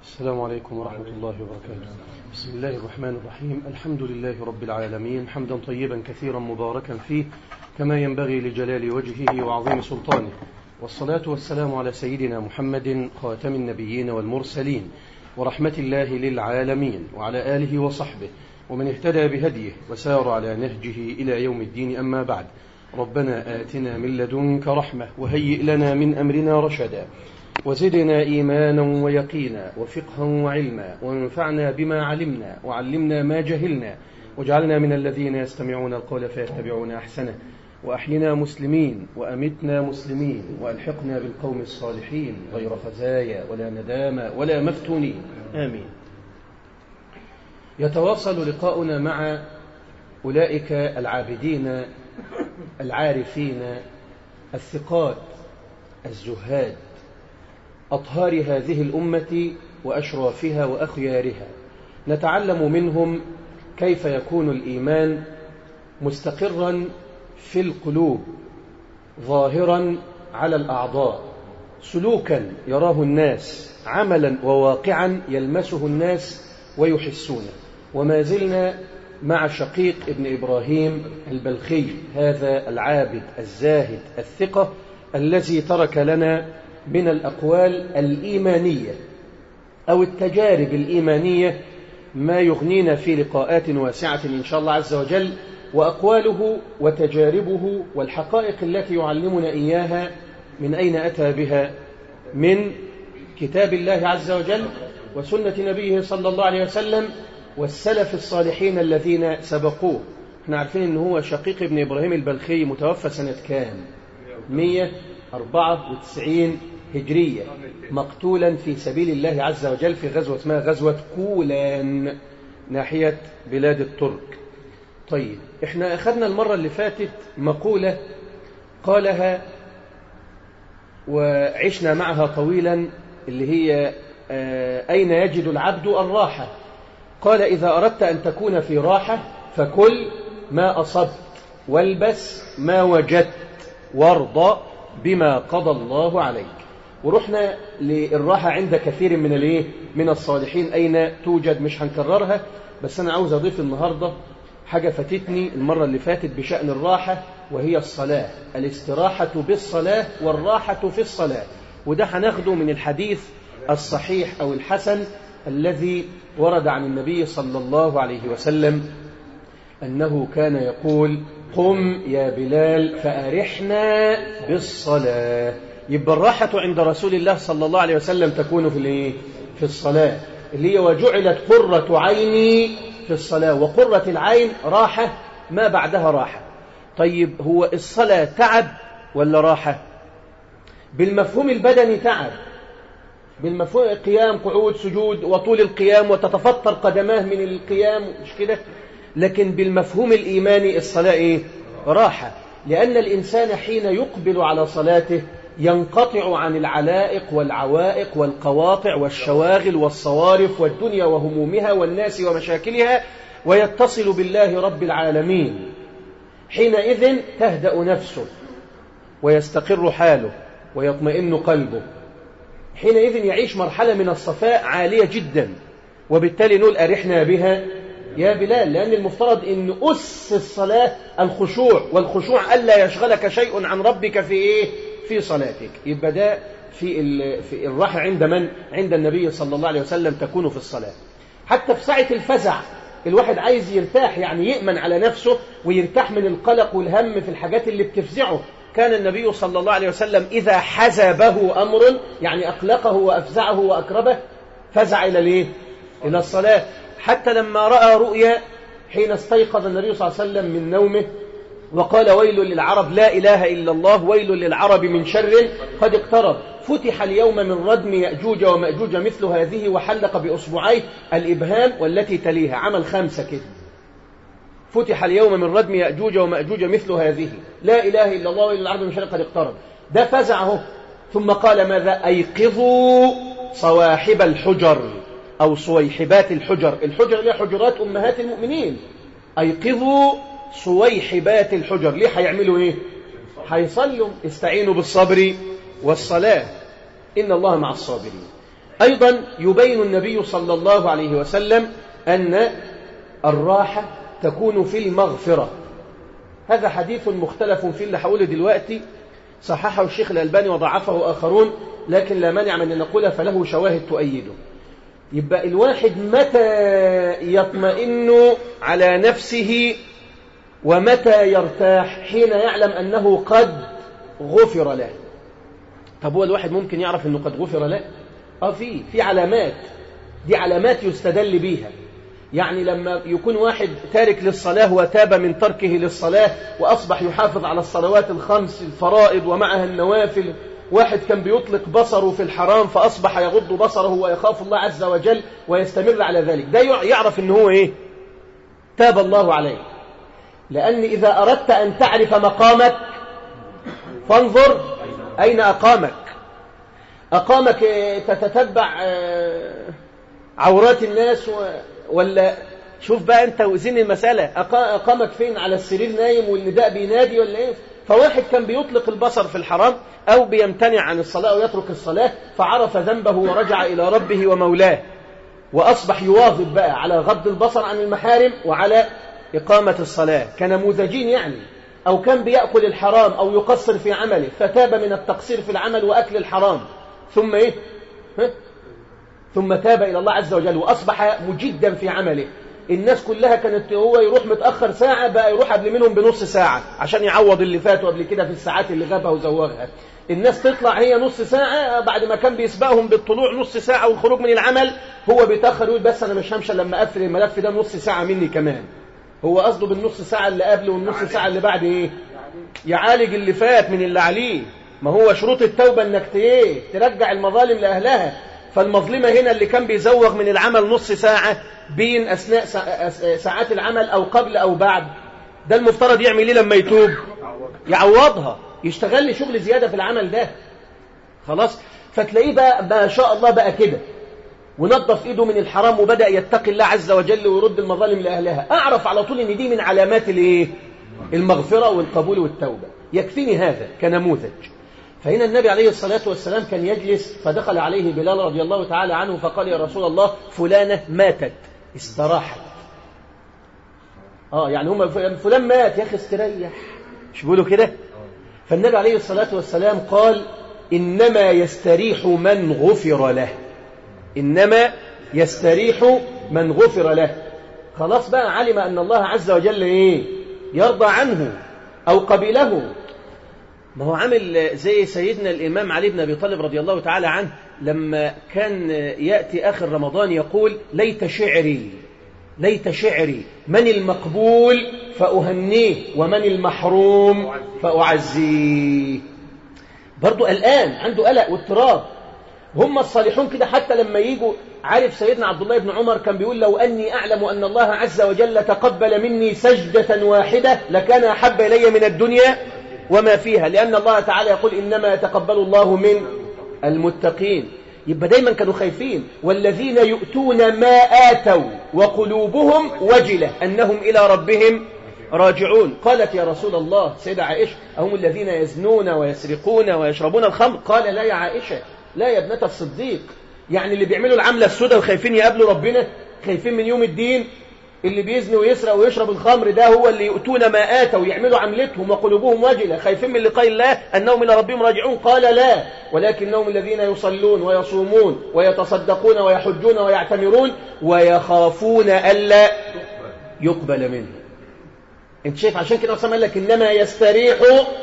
السلام عليكم ورحمة الله وبركاته بسم الله الرحمن الرحيم الحمد لله رب العالمين حمدا طيبا كثيرا مباركا فيه كما ينبغي لجلال وجهه وعظيم سلطانه والصلاة والسلام على سيدنا محمد خاتم النبيين والمرسلين ورحمة الله للعالمين وعلى آله وصحبه ومن اهتدى بهديه وسار على نهجه إلى يوم الدين أما بعد ربنا آتنا من لدنك رحمة وهيئ لنا من أمرنا رشدا وزدنا إيمانا ويقينا وفقها وعلما وانفعنا بما علمنا وعلمنا ما جهلنا واجعلنا من الذين يستمعون القول فيتبعون أحسنه وأحينا مسلمين وأمتنا مسلمين وألحقنا بالقوم الصالحين غير خزايا ولا ندامة ولا مفتونين آمين يتواصل لقاؤنا مع أولئك العابدين العارفين الثقات الزهاد أطهار هذه الأمة وأشرافها وأخيارها نتعلم منهم كيف يكون الإيمان مستقرا في القلوب ظاهرا على الأعضاء سلوكا يراه الناس عملا وواقعا يلمسه الناس ويحسونه وما زلنا مع شقيق ابن إبراهيم البلخي هذا العابد الزاهد الثقة الذي ترك لنا من الأقوال الإيمانية أو التجارب الإيمانية ما يغنينا في لقاءات واسعة إن شاء الله عز وجل وأقواله وتجاربه والحقائق التي يعلمنا إياها من أين أتى بها من كتاب الله عز وجل وسنة نبيه صلى الله عليه وسلم والسلف الصالحين الذين سبقوه احنا عارفين ان هو شقيق ابن ابراهيم البلخي متوفى سنة كام 194 هجرية مقتولا في سبيل الله عز وجل في غزوة اسمها غزوة كولان ناحية بلاد الترك طيب احنا أخذنا المرة اللي فاتت مقولة قالها وعشنا معها طويلا اللي هي أين يجد العبد الراحة قال إذا أردت أن تكون في راحة فكل ما أصبت والبس ما وجدت وارضى بما قضى الله عليك ورحنا للراحة عند كثير من الايه من الصالحين أين توجد مش هنكررها بس أنا عاوز أضيف النهاردة حاجة فاتتني المرة اللي فاتت بشأن الراحة وهي الصلاة الاستراحة بالصلاة والراحة في الصلاة وده هناخده من الحديث الصحيح أو الحسن الذي ورد عن النبي صلى الله عليه وسلم أنه كان يقول قم يا بلال فأرحنا بالصلاة يبقى الراحة عند رسول الله صلى الله عليه وسلم تكون في الايه؟ في الصلاة اللي هي وجعلت قرة عيني في الصلاة وقرة العين راحة ما بعدها راحة طيب هو الصلاة تعب ولا راحة بالمفهوم البدني تعب بالمفهوم قيام قعود سجود وطول القيام وتتفطر قدماه من القيام مش كده لكن بالمفهوم الإيماني الصلاة إيه؟ راحة لأن الإنسان حين يقبل على صلاته ينقطع عن العلائق والعوائق والقواطع والشواغل والصوارف والدنيا وهمومها والناس ومشاكلها ويتصل بالله رب العالمين حينئذ تهدأ نفسه ويستقر حاله ويطمئن قلبه حينئذ يعيش مرحلة من الصفاء عالية جدا وبالتالي نقول أرحنا بها يا بلال لأن المفترض أن أس الصلاة الخشوع والخشوع ألا يشغلك شيء عن ربك في إيه؟ في صلاتك يبقى ده في, في الراحة عند من؟ عند النبي صلى الله عليه وسلم تكون في الصلاة حتى في ساعة الفزع الواحد عايز يرتاح يعني يأمن على نفسه ويرتاح من القلق والهم في الحاجات اللي بتفزعه كان النبي صلى الله عليه وسلم إذا حزبه أمر يعني أقلقه وأفزعه وأكربه فزع إلى ليه؟ إلى الصلاة حتى لما رأى رؤيا حين استيقظ النبي صلى الله عليه وسلم من نومه وقال ويل للعرب لا إله إلا الله ويل للعرب من شر قد اقترب فتح اليوم من ردم يأجوج ومأجوج مثل هذه وحلق بأصبعيه الإبهام والتي تليها عمل خمسة كده فتح اليوم من ردم يأجوج ومأجوج مثل هذه لا إله إلا الله وإلا العرب من شر قد اقترب ده فزعه ثم قال ماذا أيقظوا صواحب الحجر أو صويحبات الحجر الحجر اللي حجرات أمهات المؤمنين أيقظوا صويحبات الحجر ليه هيعملوا إيه هيصلوا استعينوا بالصبر والصلاة إن الله مع الصابرين أيضا يبين النبي صلى الله عليه وسلم أن الراحة تكون في المغفرة هذا حديث مختلف فيه اللي هقوله دلوقتي صححه الشيخ الألباني وضعفه آخرون لكن لا مانع من أن نقول فله شواهد تؤيده يبقى الواحد متى يطمئن على نفسه ومتى يرتاح حين يعلم أنه قد غفر له طب هو الواحد ممكن يعرف أنه قد غفر له اه في في علامات دي علامات يستدل بيها يعني لما يكون واحد تارك للصلاة وتاب من تركه للصلاة وأصبح يحافظ على الصلوات الخمس الفرائض ومعها النوافل واحد كان بيطلق بصره في الحرام فأصبح يغض بصره ويخاف الله عز وجل ويستمر على ذلك ده يعرف ان هو ايه تاب الله عليه لأن إذا أردت أن تعرف مقامك فانظر أين أقامك أقامك تتتبع عورات الناس ولا شوف بقى أنت وزين المسألة أقامك فين على السرير نايم والنداء بينادي ولا إيه فواحد كان بيطلق البصر في الحرام أو بيمتنع عن الصلاة أو يترك الصلاة فعرف ذنبه ورجع إلى ربه ومولاه وأصبح يواظب بقى على غض البصر عن المحارم وعلى إقامة الصلاة كنموذجين يعني أو كان بيأكل الحرام أو يقصر في عمله فتاب من التقصير في العمل وأكل الحرام ثم إيه ها؟ ثم تاب إلى الله عز وجل وأصبح مجدا في عمله الناس كلها كانت هو يروح متأخر ساعة بقى يروح قبل منهم بنص ساعة عشان يعوض اللي فاته قبل كده في الساعات اللي غابها وزوغها الناس تطلع هي نص ساعة بعد ما كان بيسبقهم بالطلوع نص ساعة والخروج من العمل هو بيتأخر يقول بس أنا مش همشي لما أقفل الملف ده نص ساعة مني كمان هو قصده بالنص ساعة اللي قبله والنص ساعة اللي بعد إيه يعالج اللي فات من اللي عليه ما هو شروط التوبة انك ايه ترجع المظالم لأهلها فالمظلمة هنا اللي كان بيزوغ من العمل نص ساعة بين أثناء ساعات العمل أو قبل أو بعد ده المفترض يعمل ايه لما يتوب يعوضها يشتغل لي شغل زيادة في العمل ده خلاص فتلاقيه بقى ما شاء الله بقى كده ونظف ايده من الحرام وبدأ يتقي الله عز وجل ويرد المظالم لأهلها أعرف على طول ان دي من علامات الايه المغفرة والقبول والتوبة يكفيني هذا كنموذج فهنا النبي عليه الصلاة والسلام كان يجلس فدخل عليه بلال رضي الله تعالى عنه فقال يا رسول الله فلانة ماتت استراحت اه يعني هم فلان مات يا اخي استريح مش بيقولوا كده فالنبي عليه الصلاة والسلام قال إنما يستريح من غفر له إنما يستريح من غفر له خلاص بقى علم أن الله عز وجل إيه يرضى عنه أو قبله ما هو عامل زي سيدنا الإمام علي بن أبي طالب رضي الله تعالى عنه لما كان يأتي آخر رمضان يقول ليت شعري ليت شعري من المقبول فأهنيه ومن المحروم فأعزيه برضو قلقان عنده قلق واضطراب هم الصالحون كده حتى لما يجوا عارف سيدنا عبد الله بن عمر كان بيقول لو أني أعلم أن الله عز وجل تقبل مني سجدة واحدة لكان أحب إلي من الدنيا وما فيها لأن الله تعالى يقول إنما يتقبل الله من المتقين يبقى دايما كانوا خايفين والذين يؤتون ما آتوا وقلوبهم وجلة أنهم إلى ربهم راجعون قالت يا رسول الله سيدة عائشة أهم الذين يزنون ويسرقون ويشربون الخمر قال لا يا عائشة لا يا ابنة الصديق يعني اللي بيعملوا العملة السوداء وخايفين يقابلوا ربنا خايفين من يوم الدين اللي بيزني ويسرق ويشرب الخمر ده هو اللي يؤتون ما آتوا ويعملوا عملتهم وقلوبهم وجلة خايفين من لقاء الله أنهم إلى ربهم راجعون قال لا ولكنهم الذين يصلون ويصومون ويتصدقون ويحجون ويعتمرون ويخافون ألا يقبل منه انت شايف عشان كده أصلا قال لك إنما يستريح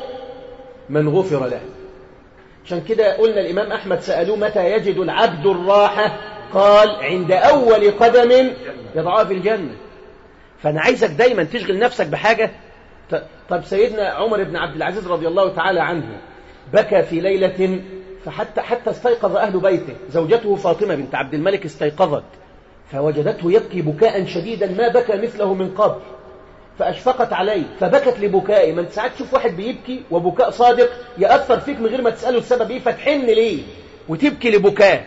من غفر له عشان كده قلنا الإمام أحمد سألوه متى يجد العبد الراحة قال عند أول قدم يضعها في الجنة فأنا عايزك دايما تشغل نفسك بحاجة طب سيدنا عمر بن عبد العزيز رضي الله تعالى عنه بكى في ليلة فحتى حتى استيقظ أهل بيته زوجته فاطمة بنت عبد الملك استيقظت فوجدته يبكي بكاء شديدا ما بكى مثله من قبل فأشفقت عليه فبكت لبكائه من ساعات تشوف واحد بيبكي وبكاء صادق يأثر فيك من غير ما تسأله السبب إيه فتحن ليه وتبكي لبكاه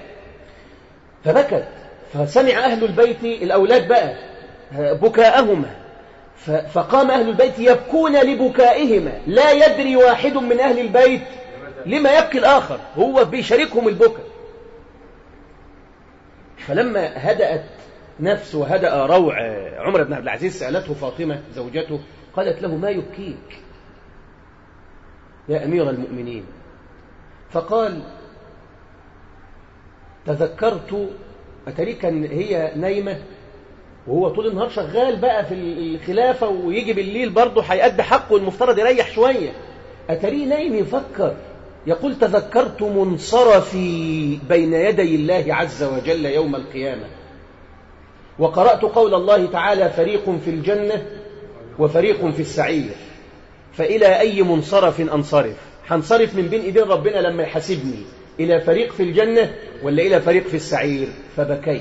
فبكت فسمع أهل البيت الأولاد بقى بكاءهما فقام أهل البيت يبكون لبكائهما لا يدري واحد من أهل البيت لما يبكي الآخر هو بيشاركهم البكاء فلما هدأت نفسه وهدأ روع عمر بن عبد العزيز سألته فاطمة زوجته قالت له ما يبكيك يا أمير المؤمنين فقال تذكرت أتري كان هي نايمة وهو طول النهار شغال بقى في الخلافة ويجي بالليل برضه هيأدي حقه المفترض يريح شوية أتري نايم يفكر يقول تذكرت منصرفي بين يدي الله عز وجل يوم القيامة وقرأت قول الله تعالى فريق في الجنة وفريق في السعير فإلى أي منصرف أنصرف هنصرف من بين إيدين ربنا لما يحاسبني إلى فريق في الجنة ولا إلى فريق في السعير فبكيت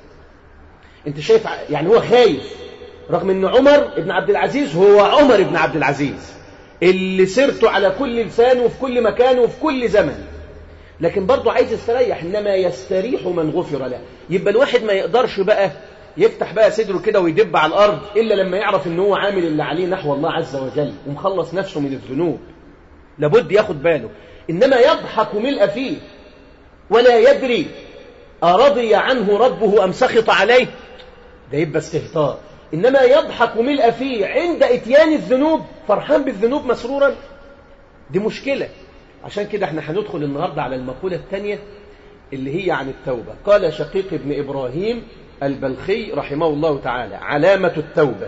انت شايف يعني هو خايف رغم ان عمر بن عبد العزيز هو عمر بن عبد العزيز اللي سرته على كل لسان وفي كل مكان وفي كل زمن لكن برضه عايز يستريح انما يستريح من غفر له يبقى الواحد ما يقدرش بقى يفتح بقى صدره كده ويدب على الارض الا لما يعرف ان هو عامل اللي عليه نحو الله عز وجل ومخلص نفسه من الذنوب لابد ياخد باله انما يضحك ملء فيه ولا يدري أرضي عنه ربه أم سخط عليه ده يبقى استهتار إنما يضحك ملء فيه عند إتيان الذنوب فرحان بالذنوب مسرورا دي مشكلة عشان كده احنا هندخل النهاردة على المقولة الثانية اللي هي عن التوبة قال شقيق ابن إبراهيم البلخي رحمه الله تعالى علامة التوبة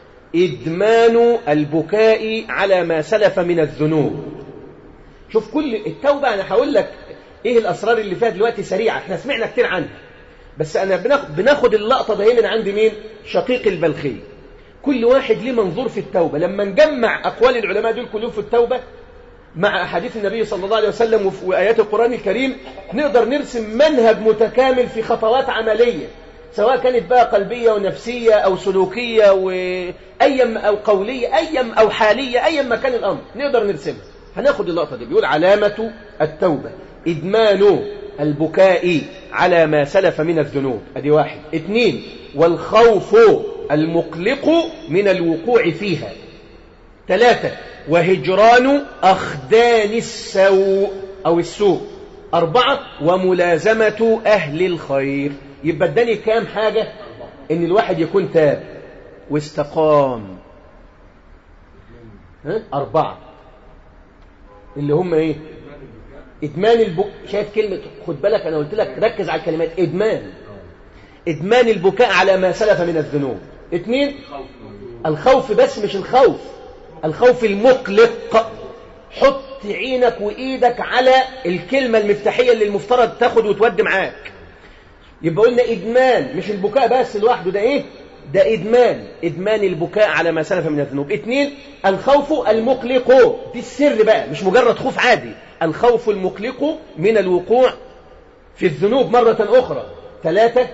إدمان البكاء على ما سلف من الذنوب شوف كل التوبة أنا هقول لك إيه الأسرار اللي فيها دلوقتي سريعة احنا سمعنا كتير عنها بس أنا بناخد, بناخد اللقطة ده من عند مين شقيق البلخي كل واحد ليه منظور في التوبة لما نجمع أقوال العلماء دول كلهم في التوبة مع أحاديث النبي صلى الله عليه وسلم وآيات القرآن الكريم نقدر نرسم منهج متكامل في خطوات عملية سواء كانت بقى قلبية ونفسية أو سلوكية وأيم أو قولية أيم أو حالية أيم ما كان الأمر نقدر نرسمها هناخد اللقطة دي بيقول علامة التوبة إدمان البكاء على ما سلف من الذنوب أدي واحد اثنين والخوف المقلق من الوقوع فيها ثلاثة وهجران أخدان السوء أو السوء أربعة وملازمة أهل الخير يبقى اداني كام حاجة إن الواحد يكون تاب واستقام ها؟ أربعة اللي هم إيه إدمان البكاء شايف كلمة خد بالك أنا قلت لك ركز على الكلمات إدمان إدمان البكاء على ما سلف من الذنوب اثنين الخوف بس مش الخوف الخوف المقلق حط عينك وإيدك على الكلمة المفتاحية اللي المفترض تاخد وتودي معاك يبقى قلنا إدمان مش البكاء بس لوحده ده إيه ده إدمان إدمان البكاء على ما سلف من الذنوب اثنين الخوف المقلق دي السر بقى مش مجرد خوف عادي الخوف المقلق من الوقوع في الذنوب مرة أخرى ثلاثة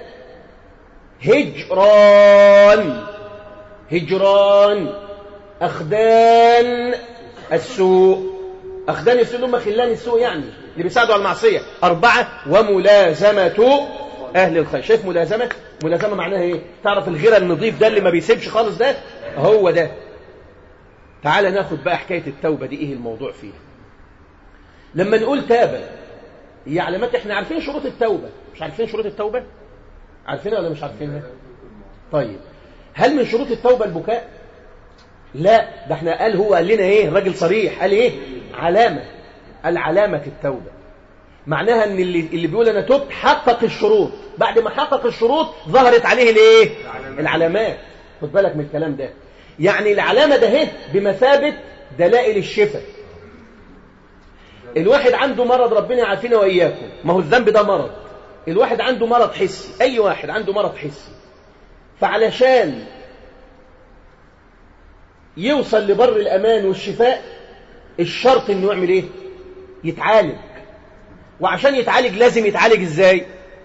هجران هجران أخدان السوء أخدان السوء هم خلان السوء يعني اللي بيساعدوا على المعصية أربعة وملازمة أهل الخير شايف ملازمة ملازمة معناها إيه تعرف الغيرة النظيف ده اللي ما بيسيبش خالص ده هو ده تعال ناخد بقى حكاية التوبة دي إيه الموضوع فيها لما نقول تاب هي علامات احنا عارفين شروط التوبة مش عارفين شروط التوبة عارفينها ولا مش عارفينها طيب هل من شروط التوبة البكاء لا ده احنا قال هو قال لنا ايه الراجل صريح قال ايه علامة العلامة التوبة معناها ان اللي, اللي بيقول انا تبت حقق الشروط بعد ما حقق الشروط ظهرت عليه الايه العلامات خد بالك من الكلام ده يعني العلامة ده اهي بمثابة دلائل الشفاء الواحد عنده مرض ربنا يعافينا واياكم ما هو الذنب ده مرض الواحد عنده مرض حسي اي واحد عنده مرض حسي فعلشان يوصل لبر الامان والشفاء الشرط انه يعمل ايه يتعالج وعشان يتعالج لازم يتعالج ازاي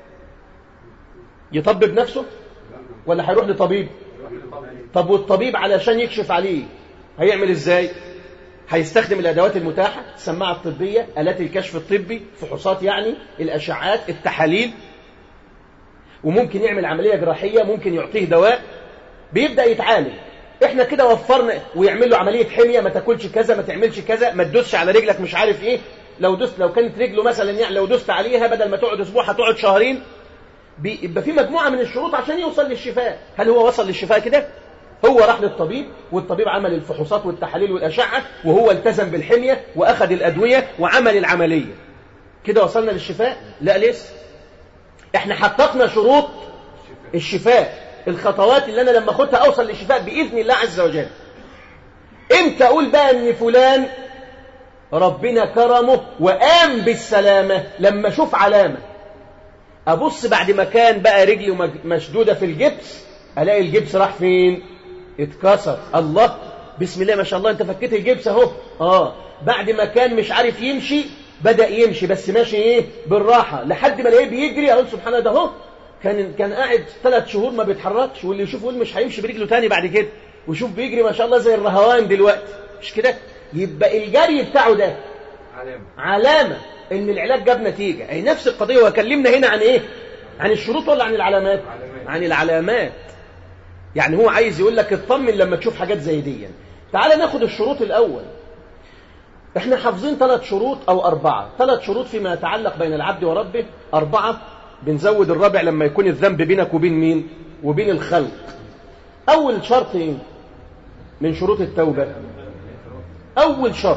يطبب نفسه ولا هيروح لطبيب طب والطبيب علشان يكشف عليه هيعمل ازاي هيستخدم الادوات المتاحه السماعه الطبيه الات الكشف الطبي فحوصات يعني الاشعاعات التحاليل وممكن يعمل عمليه جراحيه ممكن يعطيه دواء بيبدا يتعالج احنا كده وفرنا ويعمل له عمليه حميه ما تاكلش كذا ما تعملش كذا ما تدوسش على رجلك مش عارف ايه لو دوست لو كانت رجله مثلا يعني لو دوست عليها بدل ما تقعد اسبوع هتقعد شهرين بيبقى في مجموعة من الشروط عشان يوصل للشفاء هل هو وصل للشفاء كده؟ هو راح للطبيب والطبيب عمل الفحوصات والتحاليل والأشعة وهو التزم بالحمية وأخذ الأدوية وعمل العملية كده وصلنا للشفاء؟ لا لسه احنا حققنا شروط الشفاء الخطوات اللي أنا لما أخدها أوصل للشفاء بإذن الله عز وجل امتى أقول بقى أن فلان ربنا كرمه وقام بالسلامة لما أشوف علامة أبص بعد ما كان بقى رجلي مشدودة في الجبس ألاقي الجبس راح فين اتكسر الله بسم الله ما شاء الله انت فكيت الجبس اهو اه بعد ما كان مش عارف يمشي بدأ يمشي بس ماشي ايه بالراحة لحد ما الاقيه بيجري اقول سبحان الله ده اهو كان كان قاعد ثلاث شهور ما بيتحركش واللي يشوفه يقول مش هيمشي برجله تاني بعد كده ويشوف بيجري ما شاء الله زي الرهوان دلوقتي مش كده يبقى الجري بتاعه ده علامة علامة ان العلاج جاب نتيجة اي نفس القضية وكلمنا هنا عن ايه عن الشروط ولا عن العلامات علامات. عن العلامات يعني هو عايز يقول لك اطمن لما تشوف حاجات زي دي تعال ناخد الشروط الاول احنا حافظين ثلاث شروط او اربعة ثلاث شروط فيما يتعلق بين العبد وربه اربعة بنزود الرابع لما يكون الذنب بينك وبين مين وبين الخلق اول شرط ايه من شروط التوبة اول شرط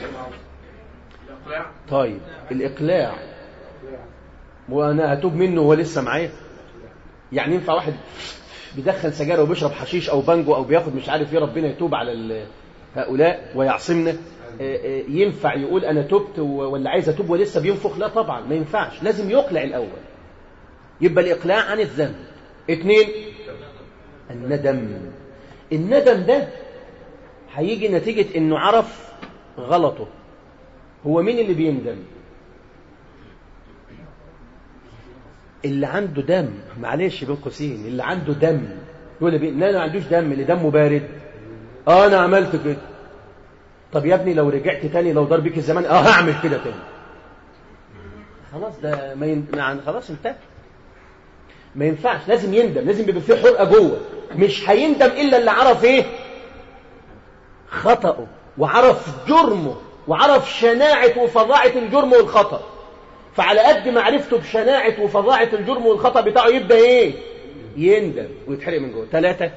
طيب الاقلاع وانا هتوب منه وهو لسه معايا يعني ينفع واحد بيدخن سجاير وبيشرب حشيش او بانجو او بياخد مش عارف ايه ربنا يتوب على هؤلاء ويعصمنا ينفع يقول انا تبت ولا عايز اتوب ولسه بينفخ لا طبعا ما ينفعش لازم يقلع الاول يبقى الاقلاع عن الذنب اثنين الندم الندم ده هيجي نتيجة انه عرف غلطه هو مين اللي بيندم اللي عنده دم معلش بين قوسين اللي عنده دم يقول لي لا انا ما عندوش دم اللي دمه بارد اه انا عملت كده طب يا ابني لو رجعت تاني لو دار بيك الزمان اه هعمل كده تاني خلاص ده ما ين... يعني خلاص انتهى ما ينفعش لازم يندم لازم يبقى فيه حرقه جوه مش هيندم الا اللي عرف ايه خطأه وعرف جرمه وعرف شناعة وفظاعة الجرم والخطأ فعلى قد معرفته بشناعة وفظاعة الجرم والخطأ بتاعه يبدأ ايه يندم ويتحرق من جوه ثلاثة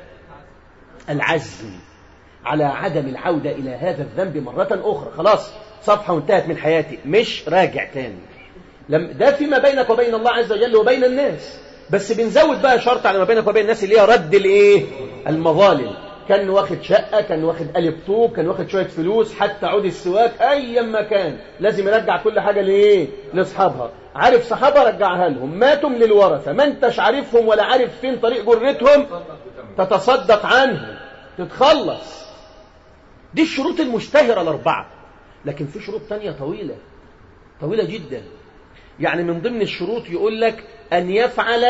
العزم على عدم العودة إلى هذا الذنب مرة أخرى خلاص صفحة وانتهت من حياتي مش راجع تاني لم ده فيما بينك وبين الله عز وجل وبين الناس بس بنزود بقى شرط على ما بينك وبين الناس اللي هي رد الايه المظالم كان واخد شقة كان واخد قلب طوب كان واخد شوية فلوس حتى عود السواك أي ما كان لازم يرجع كل حاجة لإيه لأصحابها عارف صحابها رجعها لهم ماتوا للورثة ما انتش عارفهم ولا عارف فين طريق جرتهم تتصدق عنهم تتخلص دي الشروط المشتهرة الأربعة لكن في شروط تانية طويلة طويلة جدا يعني من ضمن الشروط يقول لك أن يفعل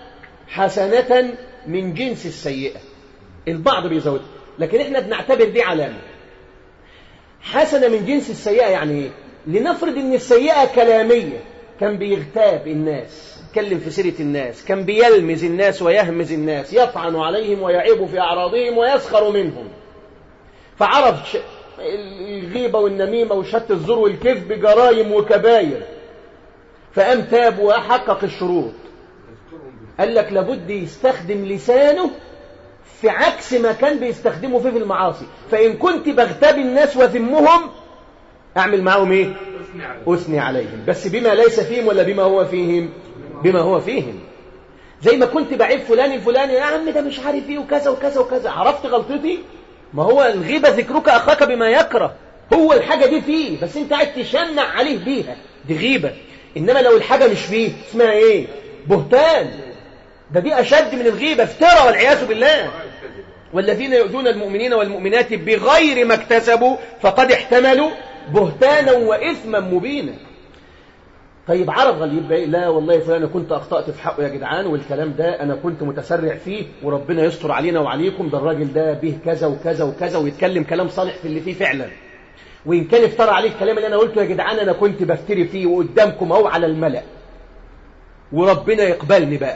حسنة من جنس السيئة البعض بيزودها لكن احنا بنعتبر دي علامة حسنة من جنس السيئة يعني ايه لنفرض ان السيئة كلامية كان بيغتاب الناس يتكلم في سيرة الناس كان بيلمز الناس ويهمز الناس يطعن عليهم ويعيب في أعراضهم ويسخر منهم فعرف الغيبة والنميمة وشت الزور والكذب جرائم وكباير فقام تاب وحقق الشروط قال لك لابد يستخدم لسانه في عكس ما كان بيستخدمه فيه في المعاصي فإن كنت بغتاب الناس وذمهم أعمل معهم إيه أثني عليهم بس بما ليس فيهم ولا بما هو فيهم بما هو فيهم زي ما كنت بعيب فلان الفلاني يا عم ده مش عارف ايه وكذا وكذا وكذا عرفت غلطتي ما هو الغيبة ذكرك أخاك بما يكره هو الحاجة دي فيه بس انت قاعد تشنع عليه بيها دي غيبة إنما لو الحاجة مش فيه اسمها ايه بهتان ده دي أشد من الغيبة افترى والعياذ بالله والذين يؤذون المؤمنين والمؤمنات بغير ما اكتسبوا فقد احتملوا بهتانا وإثما مبينا طيب عرض غليب بقى لا والله فلان انا كنت اخطات في حقه يا جدعان والكلام ده انا كنت متسرع فيه وربنا يستر علينا وعليكم ده الراجل ده به كذا وكذا وكذا ويتكلم كلام صالح في اللي فيه فعلا وان كان افترى عليه الكلام اللي انا قلته يا جدعان انا كنت بفتري فيه وقدامكم اهو على الملأ وربنا يقبلني بقى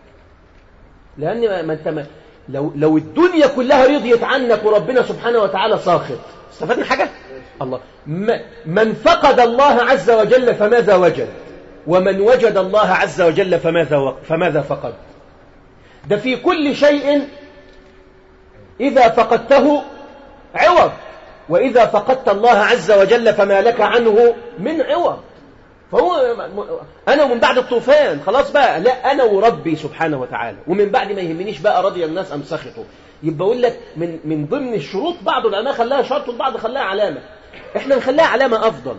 لان ما انت ما لو لو الدنيا كلها رضيت عنك وربنا سبحانه وتعالى ساخط استفدنا حاجه الله من فقد الله عز وجل فماذا وجد ومن وجد الله عز وجل فماذا, فماذا فقد ده في كل شيء إذا فقدته عوض وإذا فقدت الله عز وجل فما لك عنه من عوض فهو أنا ومن بعد الطوفان خلاص بقى لا أنا وربي سبحانه وتعالى ومن بعد ما يهمنيش بقى رضي الناس أم سخطوا يبقى أقول لك من, من ضمن الشروط بعض العلماء خلاها شرط والبعض خلاها علامة إحنا نخليها علامة أفضل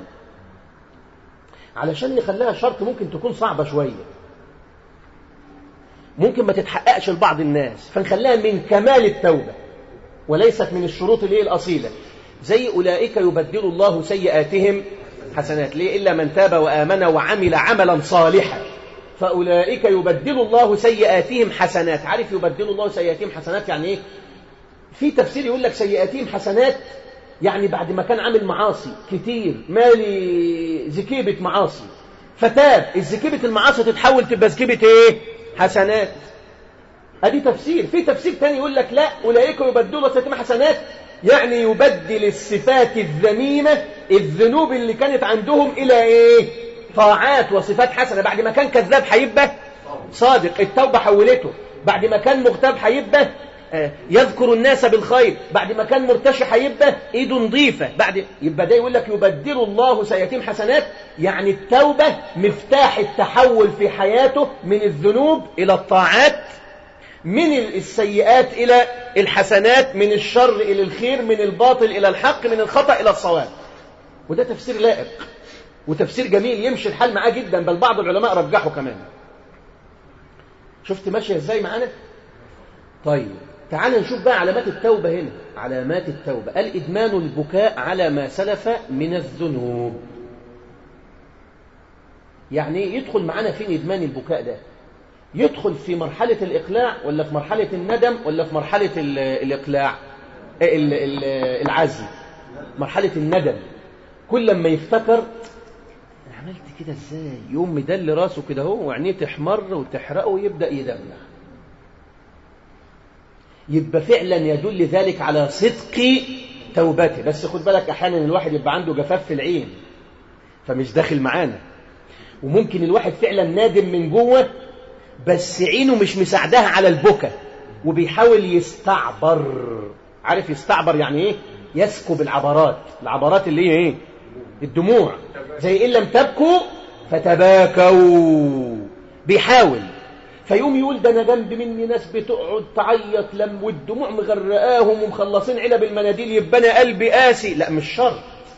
علشان نخليها شرط ممكن تكون صعبة شوية ممكن ما تتحققش لبعض الناس فنخليها من كمال التوبة وليست من الشروط اللي هي الأصيلة زي أولئك يبدل الله سيئاتهم حسنات ليه إلا من تاب وآمن وعمل عملا صالحا فأولئك يبدل الله سيئاتهم حسنات عارف يبدل الله سيئاتهم حسنات يعني إيه في تفسير يقول لك سيئاتهم حسنات يعني بعد ما كان عامل معاصي كتير مالي زكيبة معاصي فتاب الزكيبة المعاصي تتحول تبقى زكيبة ايه حسنات ادي تفسير في تفسير تاني يقول لك لا اولئك يبدلوا سيئاتهم حسنات يعني يبدل الصفات الذميمة الذنوب اللي كانت عندهم إلى إيه طاعات وصفات حسنة بعد ما كان كذاب هيبقى صادق التوبة حولته بعد ما كان مغتاب هيبقى يذكر الناس بالخير بعد ما كان مرتشي هيبقى ايده نظيفة بعد يبقى ده يقول لك يبدل الله سيتم حسنات يعني التوبة مفتاح التحول في حياته من الذنوب إلى الطاعات من السيئات إلى الحسنات من الشر إلى الخير من الباطل إلى الحق من الخطأ إلى الصواب وده تفسير لائق وتفسير جميل يمشي الحال معاه جدا بل بعض العلماء رجحوا كمان شفت ماشية ازاي معانا طيب تعال نشوف بقى علامات التوبة هنا علامات التوبة قال إدمان البكاء على ما سلف من الذنوب يعني يدخل معانا فين إدمان البكاء ده يدخل في مرحلة الإقلاع ولا في مرحلة الندم ولا في مرحلة الإقلاع العزم مرحلة الندم كل لما يفتكر أنا عملت كده ازاي يوم مدل راسه كده هو وعينيه تحمر وتحرقه ويبدأ يدمع يبقى فعلا يدل ذلك على صدق توبته بس خد بالك احيانا الواحد يبقى عنده جفاف في العين فمش داخل معانا وممكن الواحد فعلا نادم من جوه بس عينه مش مساعدها على البكا وبيحاول يستعبر عارف يستعبر يعني ايه يسكب العبرات العبرات اللي هي ايه الدموع زي ان لم تبكوا فتباكوا بيحاول فيقوم يقول ده انا جنب مني ناس بتقعد تعيط لم والدموع مغرقاهم ومخلصين علب المناديل يبقى انا قلبي قاسي لا مش شرط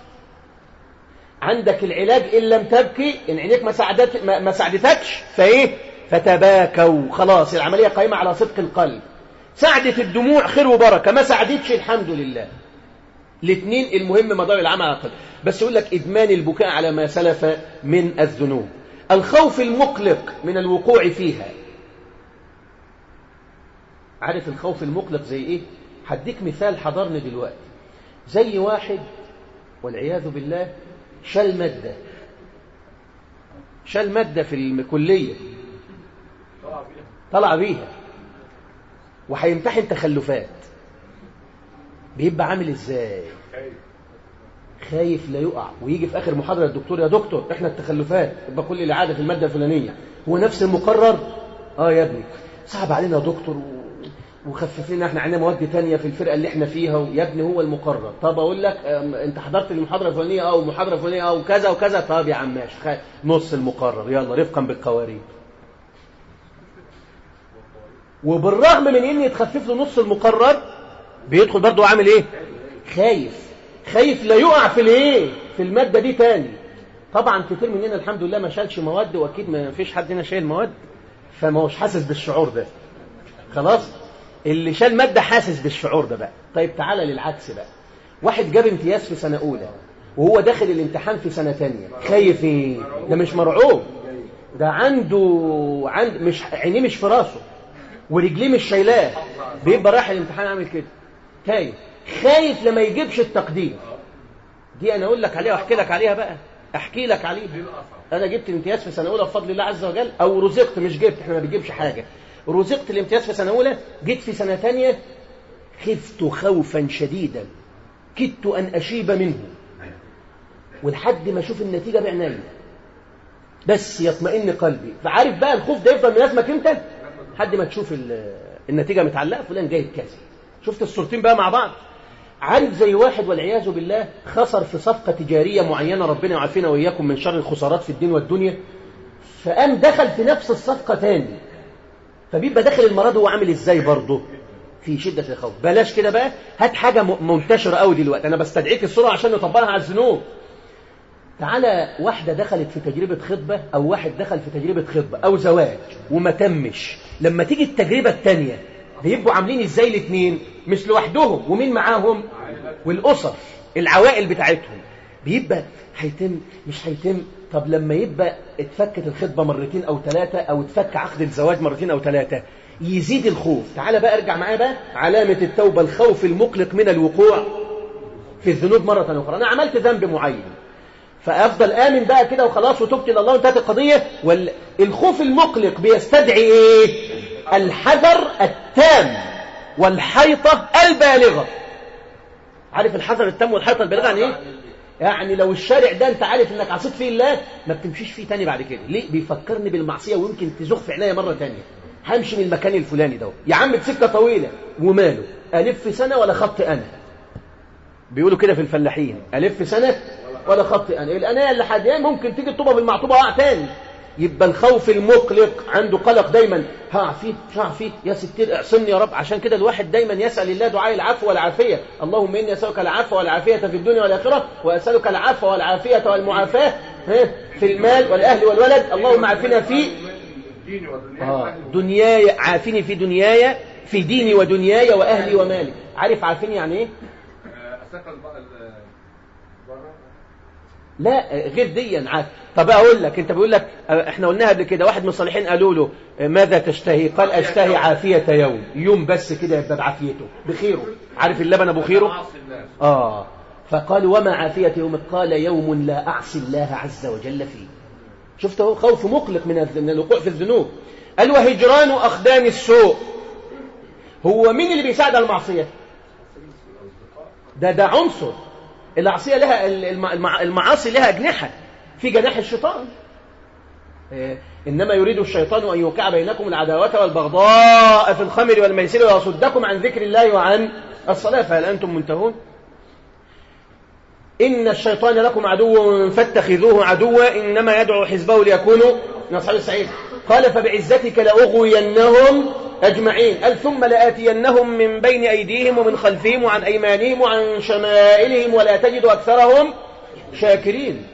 عندك العلاج ان لم تبكي ان عينيك ما ساعدت ما ساعدتكش فايه فتباكوا خلاص العمليه قائمه على صدق القلب ساعدت الدموع خير وبركه ما ساعدتش الحمد لله الاثنين المهم مدار العمل على القلب بس يقول لك ادمان البكاء على ما سلف من الذنوب الخوف المقلق من الوقوع فيها عارف الخوف المقلق زي ايه هديك مثال حضرني دلوقتي زي واحد والعياذ بالله شال مادة شال مادة في الكلية طلع بيها وهيمتحن تخلفات بيبقى عامل ازاي خايف لا يقع ويجي في اخر محاضره الدكتور يا دكتور احنا التخلفات يبقى كل الاعاده في الماده الفلانيه هو نفس المقرر اه يا ابني صعب علينا يا دكتور وخفف لنا احنا عندنا مواد تانية في الفرقه اللي احنا فيها يا ابني هو المقرر طب اقول لك انت حضرت المحاضره الفلانيه اه والمحاضره الفلانيه اه وكذا وكذا طب يا عم ماشي نص المقرر يلا رفقا بالقوارير وبالرغم من ان يتخفف له نص المقرر بيدخل برضه عامل ايه خايف خايف لا يقع في الايه في الماده دي تاني طبعا كتير مننا الحمد لله ما شالش مواد واكيد ما فيش حد هنا شايل مواد فما هوش حاسس بالشعور ده خلاص اللي شال ماده حاسس بالشعور ده بقى طيب تعالى للعكس بقى واحد جاب امتياز في سنه اولى وهو داخل الامتحان في سنه ثانيه خايف ايه ده مش مرعوب ده عنده عند مش عينيه مش في راسه ورجليه مش شايلاه بيبقى رايح الامتحان عامل كده خايف خايف لما يجيبش التقدير دي انا اقول لك عليها واحكي لك عليها بقى احكي لك عليها انا جبت الامتياز في سنه اولى بفضل الله عز وجل او رزقت مش جبت احنا ما بنجيبش حاجه رزقت الامتياز في سنه اولى جيت في سنه ثانيه خفت خوفا شديدا كدت ان اشيب منه ولحد ما اشوف النتيجه بعناية بس يطمئن قلبي فعارف بقى الخوف ده يفضل ملازمك امتى لحد ما تشوف النتيجه متعلقه فلان جايب كذا شفت الصورتين بقى مع بعض عارف زي واحد والعياذ بالله خسر في صفقه تجاريه معينه ربنا يعافينا واياكم من شر الخسارات في الدين والدنيا فقام دخل في نفس الصفقه تاني فبيبقى داخل المره دي هو عامل ازاي برضه في شده الخوف بلاش كده بقى هات حاجه منتشره قوي دلوقتي انا بستدعيك الصوره عشان نطبقها على الذنوب تعالى واحدة دخلت في تجربة خطبة أو واحد دخل في تجربة خطبة أو زواج وما تمش لما تيجي التجربة التانية بيبقوا عاملين ازاي الاثنين مش لوحدهم ومين معاهم والأسر العوائل بتاعتهم بيبقى هيتم مش هيتم طب لما يبقى اتفكت الخطبة مرتين أو ثلاثة أو اتفك عقد الزواج مرتين أو ثلاثة يزيد الخوف تعالى بقى ارجع معايا بقى علامة التوبة الخوف المقلق من الوقوع في الذنوب مرة أخرى أنا عملت ذنب معين فأفضل آمن بقى كده وخلاص وتبت إلى الله وانتهت القضية والخوف المقلق بيستدعي إيه الحذر التام والحيطة البالغة عارف الحذر التام والحيطة البالغة يعني إيه يعني لو الشارع ده انت عارف انك عصيت فيه الله ما بتمشيش فيه تاني بعد كده ليه بيفكرني بالمعصية ويمكن تزخ في عينيا مرة تانية همشي من المكان الفلاني ده يا عم بسكة طويلة وماله ألف سنة ولا خط أنا بيقولوا كده في الفلاحين ألف سنة ولا خط أنا الأناية اللي حديان ممكن تيجي الطوبة بالمعطوبة وقع تاني يبقى الخوف المقلق عنده قلق دايما هقع فيه مش هقع فيه يا ستير اعصمني يا رب عشان كده الواحد دايما يسأل الله دعاء العفو والعافية اللهم إني أسألك العفو والعافية في الدنيا والآخرة وأسألك العفو والعافية والمعافاة في المال والأهل والولد اللهم عافنا في آه دنياي عافني في دنياي في ديني ودنياي وأهلي ومالي عارف عافني يعني إيه؟ لا غير دي عارف طب اقول لك انت بيقول لك احنا قلناها قبل كده واحد من الصالحين قالوا له ماذا تشتهي قال اشتهي عافيه يوم يوم بس كده يبقى بعافيته بخيره عارف اللبن ابو خيره اه فقال وما عافيه يوم قال يوم لا اعصي الله عز وجل فيه شفت هو خوف مقلق من من الوقوع في الذنوب قال وهجران اخدام السوء هو مين اللي بيساعد على المعصيه ده ده عنصر العصية لها المعاصي لها أجنحة في جناح الشيطان إنما يريد الشيطان أن يوقع بينكم العداوة والبغضاء في الخمر والميسر ويصدكم عن ذكر الله وعن الصلاة فهل أنتم منتهون إن الشيطان لكم عدو فاتخذوه عدوا إنما يدعو حزبه ليكونوا من أصحاب السعيد قال فبعزتك لأغوينهم أجمعين قال ثم لآتينهم من بين أيديهم ومن خلفهم وعن أيمانهم وعن شمائلهم ولا تجد أكثرهم شاكرين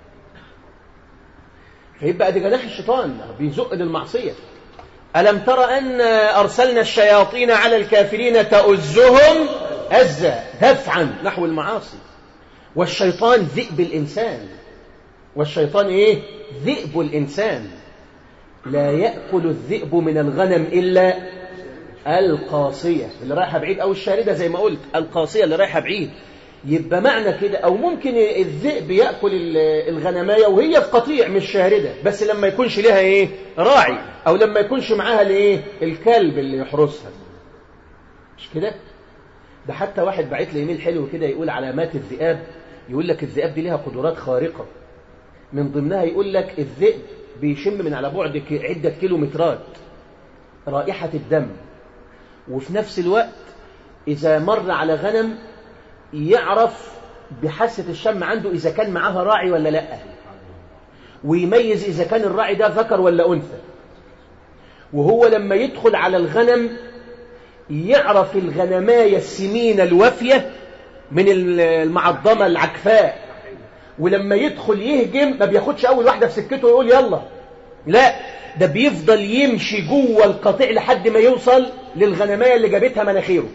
فيبقى دي جناح الشيطان بيزق للمعصية ألم تر أن أرسلنا الشياطين على الكافرين تؤزهم أزا دفعا نحو المعاصي والشيطان ذئب الإنسان والشيطان إيه ذئب الإنسان لا يأكل الذئب من الغنم إلا القاصية اللي رايحة بعيد أو الشاردة زي ما قلت القاصية اللي رايحة بعيد يبقى معنى كده أو ممكن الذئب يأكل الغنماية وهي في قطيع مش شاردة بس لما يكونش لها إيه راعي أو لما يكونش معاها الإيه الكلب اللي يحرسها مش كده ده حتى واحد بعت لي ايميل حلو كده يقول علامات الذئاب يقول لك الذئاب دي لها قدرات خارقة من ضمنها يقول لك الذئب بيشم من على بعد عدة كيلومترات رائحة الدم وفي نفس الوقت إذا مر على غنم يعرف بحاسة الشم عنده إذا كان معاها راعي ولا لا ويميز إذا كان الراعي ده ذكر ولا أنثى وهو لما يدخل على الغنم يعرف الغنماية السمينة الوافية من المعظمة العكفاء ولما يدخل يهجم ما بياخدش أول واحدة في سكته ويقول يلا لا ده بيفضل يمشي جوه القطيع لحد ما يوصل للغنماية اللي جابتها مناخيره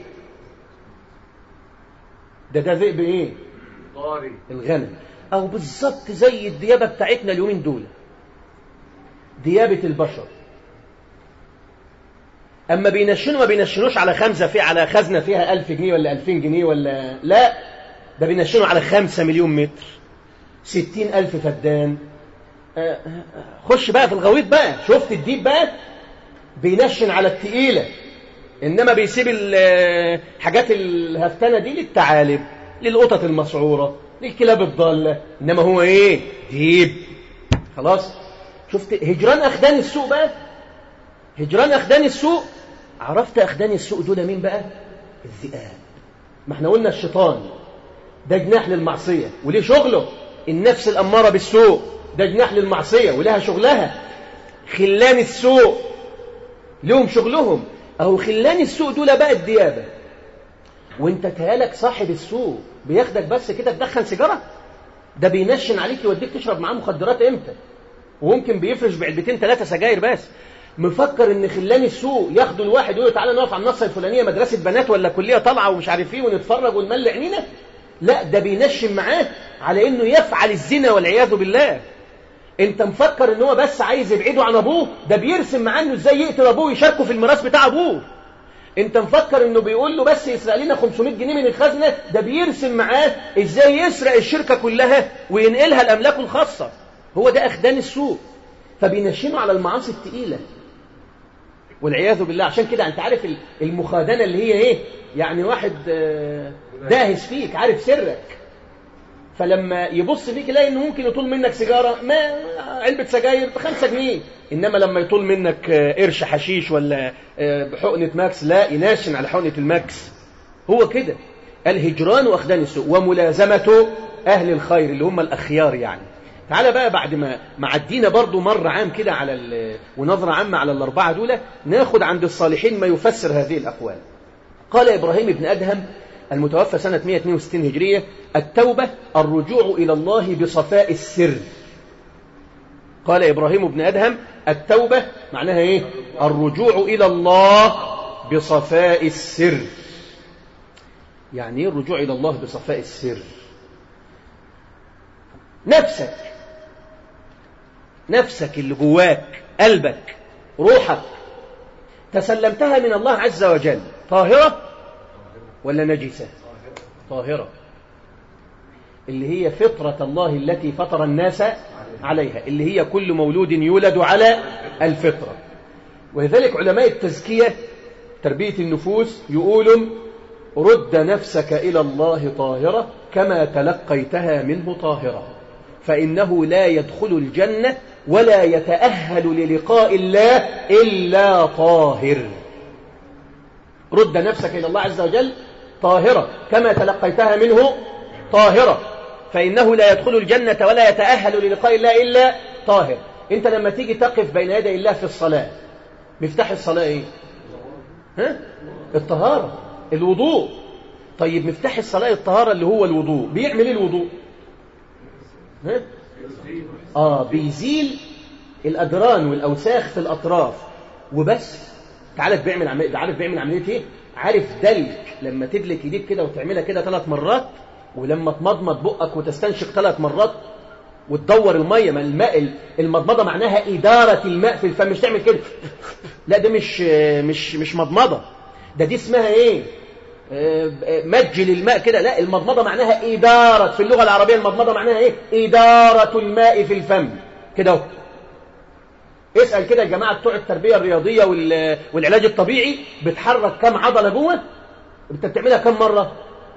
ده ده ذئب ايه طاري الغنم او بالظبط زي الديابة بتاعتنا اليومين دول ديابة البشر اما بينشنوا ما بينشنوش على خمسة في على خزنة فيها ألف جنيه ولا ألفين جنيه ولا لا ده بينشنوا على خمسة مليون متر ستين ألف فدان خش بقى في الغويط بقى شفت الديب بقى بينشن على التقيلة إنما بيسيب الحاجات الهفتانة دي للثعالب للقطط المسعورة للكلاب الضالة إنما هو إيه ديب خلاص شفت هجران أخدان السوق بقى هجران أخدان السوق عرفت أخدان السوق دول مين بقى الذئاب ما احنا قلنا الشيطان ده جناح للمعصية وليه شغله النفس الأمارة بالسوء ده جناح للمعصية ولها شغلها خلان السوء لهم شغلهم أهو خلان السوء دول بقى الديابة وانت تهالك صاحب السوق بياخدك بس كده تدخن سيجارة ده بينشن عليك يوديك تشرب معاه مخدرات امتى وممكن بيفرش بعلبتين ثلاثة سجاير بس مفكر ان خلان السوق ياخدوا الواحد يقول تعالى نقف على النصه الفلانيه مدرسه بنات ولا كليه طالعه ومش عارف ايه ونتفرج ونملي عينينا لا ده بينشن معاه على انه يفعل الزنا والعياذ بالله انت مفكر ان هو بس عايز يبعده عن ابوه ده بيرسم معاه انه ازاي يقتل ابوه ويشاركه في الميراث بتاع ابوه انت مفكر انه بيقول له بس يسرق لنا 500 جنيه من الخزنه ده بيرسم معاه ازاي يسرق الشركه كلها وينقلها لاملاكه الخاصه هو ده اخدان السوق فبينشنوا على المعاصي الثقيله والعياذ بالله عشان كده انت عارف المخادنه اللي هي ايه يعني واحد داهس فيك عارف سرك فلما يبص فيك يلاقي انه ممكن يطول منك سيجاره ما علبه سجاير بخمسة جنيه انما لما يطول منك قرش حشيش ولا بحقنه ماكس لا يناشن على حقنه الماكس هو كده الهجران واخدان السوء وملازمه اهل الخير اللي هم الاخيار يعني تعالى بقى بعد ما ما عدينا برضو مرة عام كده على ونظرة عامة على الأربعة دول ناخد عند الصالحين ما يفسر هذه الأقوال قال إبراهيم بن أدهم المتوفى سنة 162 هجرية التوبة الرجوع إلى الله بصفاء السر قال إبراهيم بن أدهم التوبة معناها إيه الرجوع إلى الله بصفاء السر يعني إيه الرجوع إلى الله بصفاء السر نفسك نفسك اللي جواك قلبك روحك تسلمتها من الله عز وجل طاهرة ولا نجسة طاهرة اللي هي فطرة الله التي فطر الناس عليها اللي هي كل مولود يولد على الفطرة ولذلك علماء التزكية تربية النفوس يقولوا رد نفسك إلى الله طاهرة كما تلقيتها منه طاهرة فإنه لا يدخل الجنة ولا يتأهل للقاء الله إلا طاهر رد نفسك إلى الله عز وجل طاهرة كما تلقيتها منه طاهرة فإنه لا يدخل الجنة ولا يتأهل للقاء الله إلا طاهر أنت لما تيجي تقف بين يدي الله في الصلاة مفتاح الصلاة إيه؟ ها؟ الطهارة الوضوء طيب مفتاح الصلاة الطهارة اللي هو الوضوء بيعمل ايه الوضوء ها؟ آه بيزيل الأدران والأوساخ في الأطراف وبس تعرف بيعمل عملية عارف بيعمل عملية ايه عارف دلك لما تدلك ايديك كده وتعملها كده ثلاث مرات ولما تمضمض بقك وتستنشق ثلاث مرات وتدور المية ما الماء المضمضة معناها إدارة الماء في الفم مش تعمل كده لا ده مش مش مش مضمضة ده دي اسمها ايه مجل الماء كده لا المضمضة معناها إدارة في اللغة العربية المضمضة معناها ايه إدارة الماء في الفم كده اهو اسأل كده يا جماعة بتوع التربية الرياضية والعلاج الطبيعي بتحرك كم عضلة جوه انت بتعملها كم مرة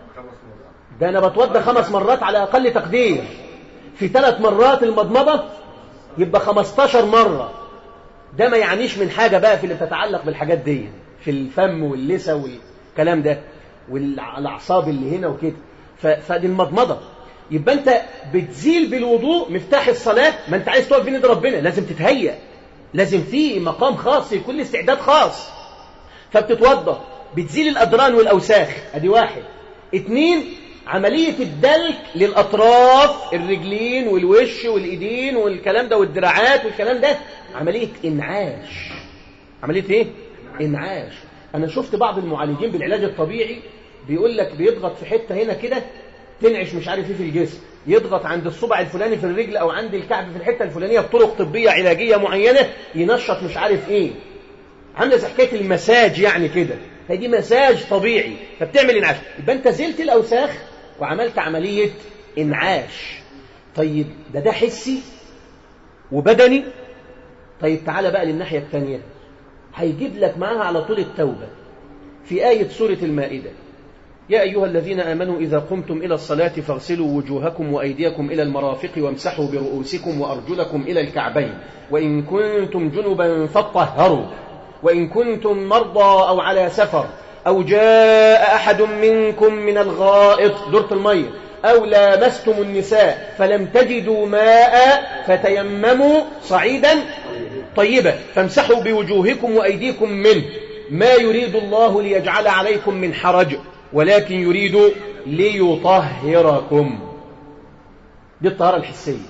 ده انا بتوضى خمس مرات على اقل تقدير في ثلاث مرات المضمضة يبقى 15 مرة ده ما يعنيش من حاجة بقى في اللي بتتعلق بالحاجات دي في الفم واللسة والكلام ده والأعصاب اللي هنا وكده فدي المضمضة يبقى انت بتزيل بالوضوء مفتاح الصلاة ما انت عايز تقف بين يد ربنا لازم تتهيأ لازم في مقام خاص يكون استعداد خاص فبتتوضى بتزيل الأدران والأوساخ ادي واحد اتنين عملية الدلك للأطراف الرجلين والوش والإيدين والكلام ده والدراعات والكلام ده عملية إنعاش عملية إيه؟ إنعاش أنا شفت بعض المعالجين بالعلاج الطبيعي بيقول لك بيضغط في حتة هنا كده تنعش مش عارف ايه في الجسم يضغط عند الصبع الفلاني في الرجل او عند الكعب في الحته الفلانيه بطرق طبيه علاجيه معينه ينشط مش عارف ايه عامله زي حكايه المساج يعني كده هي دي مساج طبيعي فبتعمل انعاش يبقى انت زلت الاوساخ وعملت عمليه انعاش طيب ده ده حسي وبدني طيب تعالى بقى للناحيه الثانيه هيجيب لك معاها على طول التوبه في ايه سوره المائده يا أيها الذين آمنوا إذا قمتم إلى الصلاة فاغسلوا وجوهكم وأيديكم إلى المرافق وامسحوا برؤوسكم وأرجلكم إلى الكعبين وإن كنتم جنبا فاطهروا وإن كنتم مرضى أو على سفر أو جاء أحد منكم من الغائط دورة المية أو لامستم النساء فلم تجدوا ماء فتيمموا صعيدا طيبا فامسحوا بوجوهكم وأيديكم منه ما يريد الله ليجعل عليكم من حرج ولكن يريد ليطهركم دي الطهارة الحسية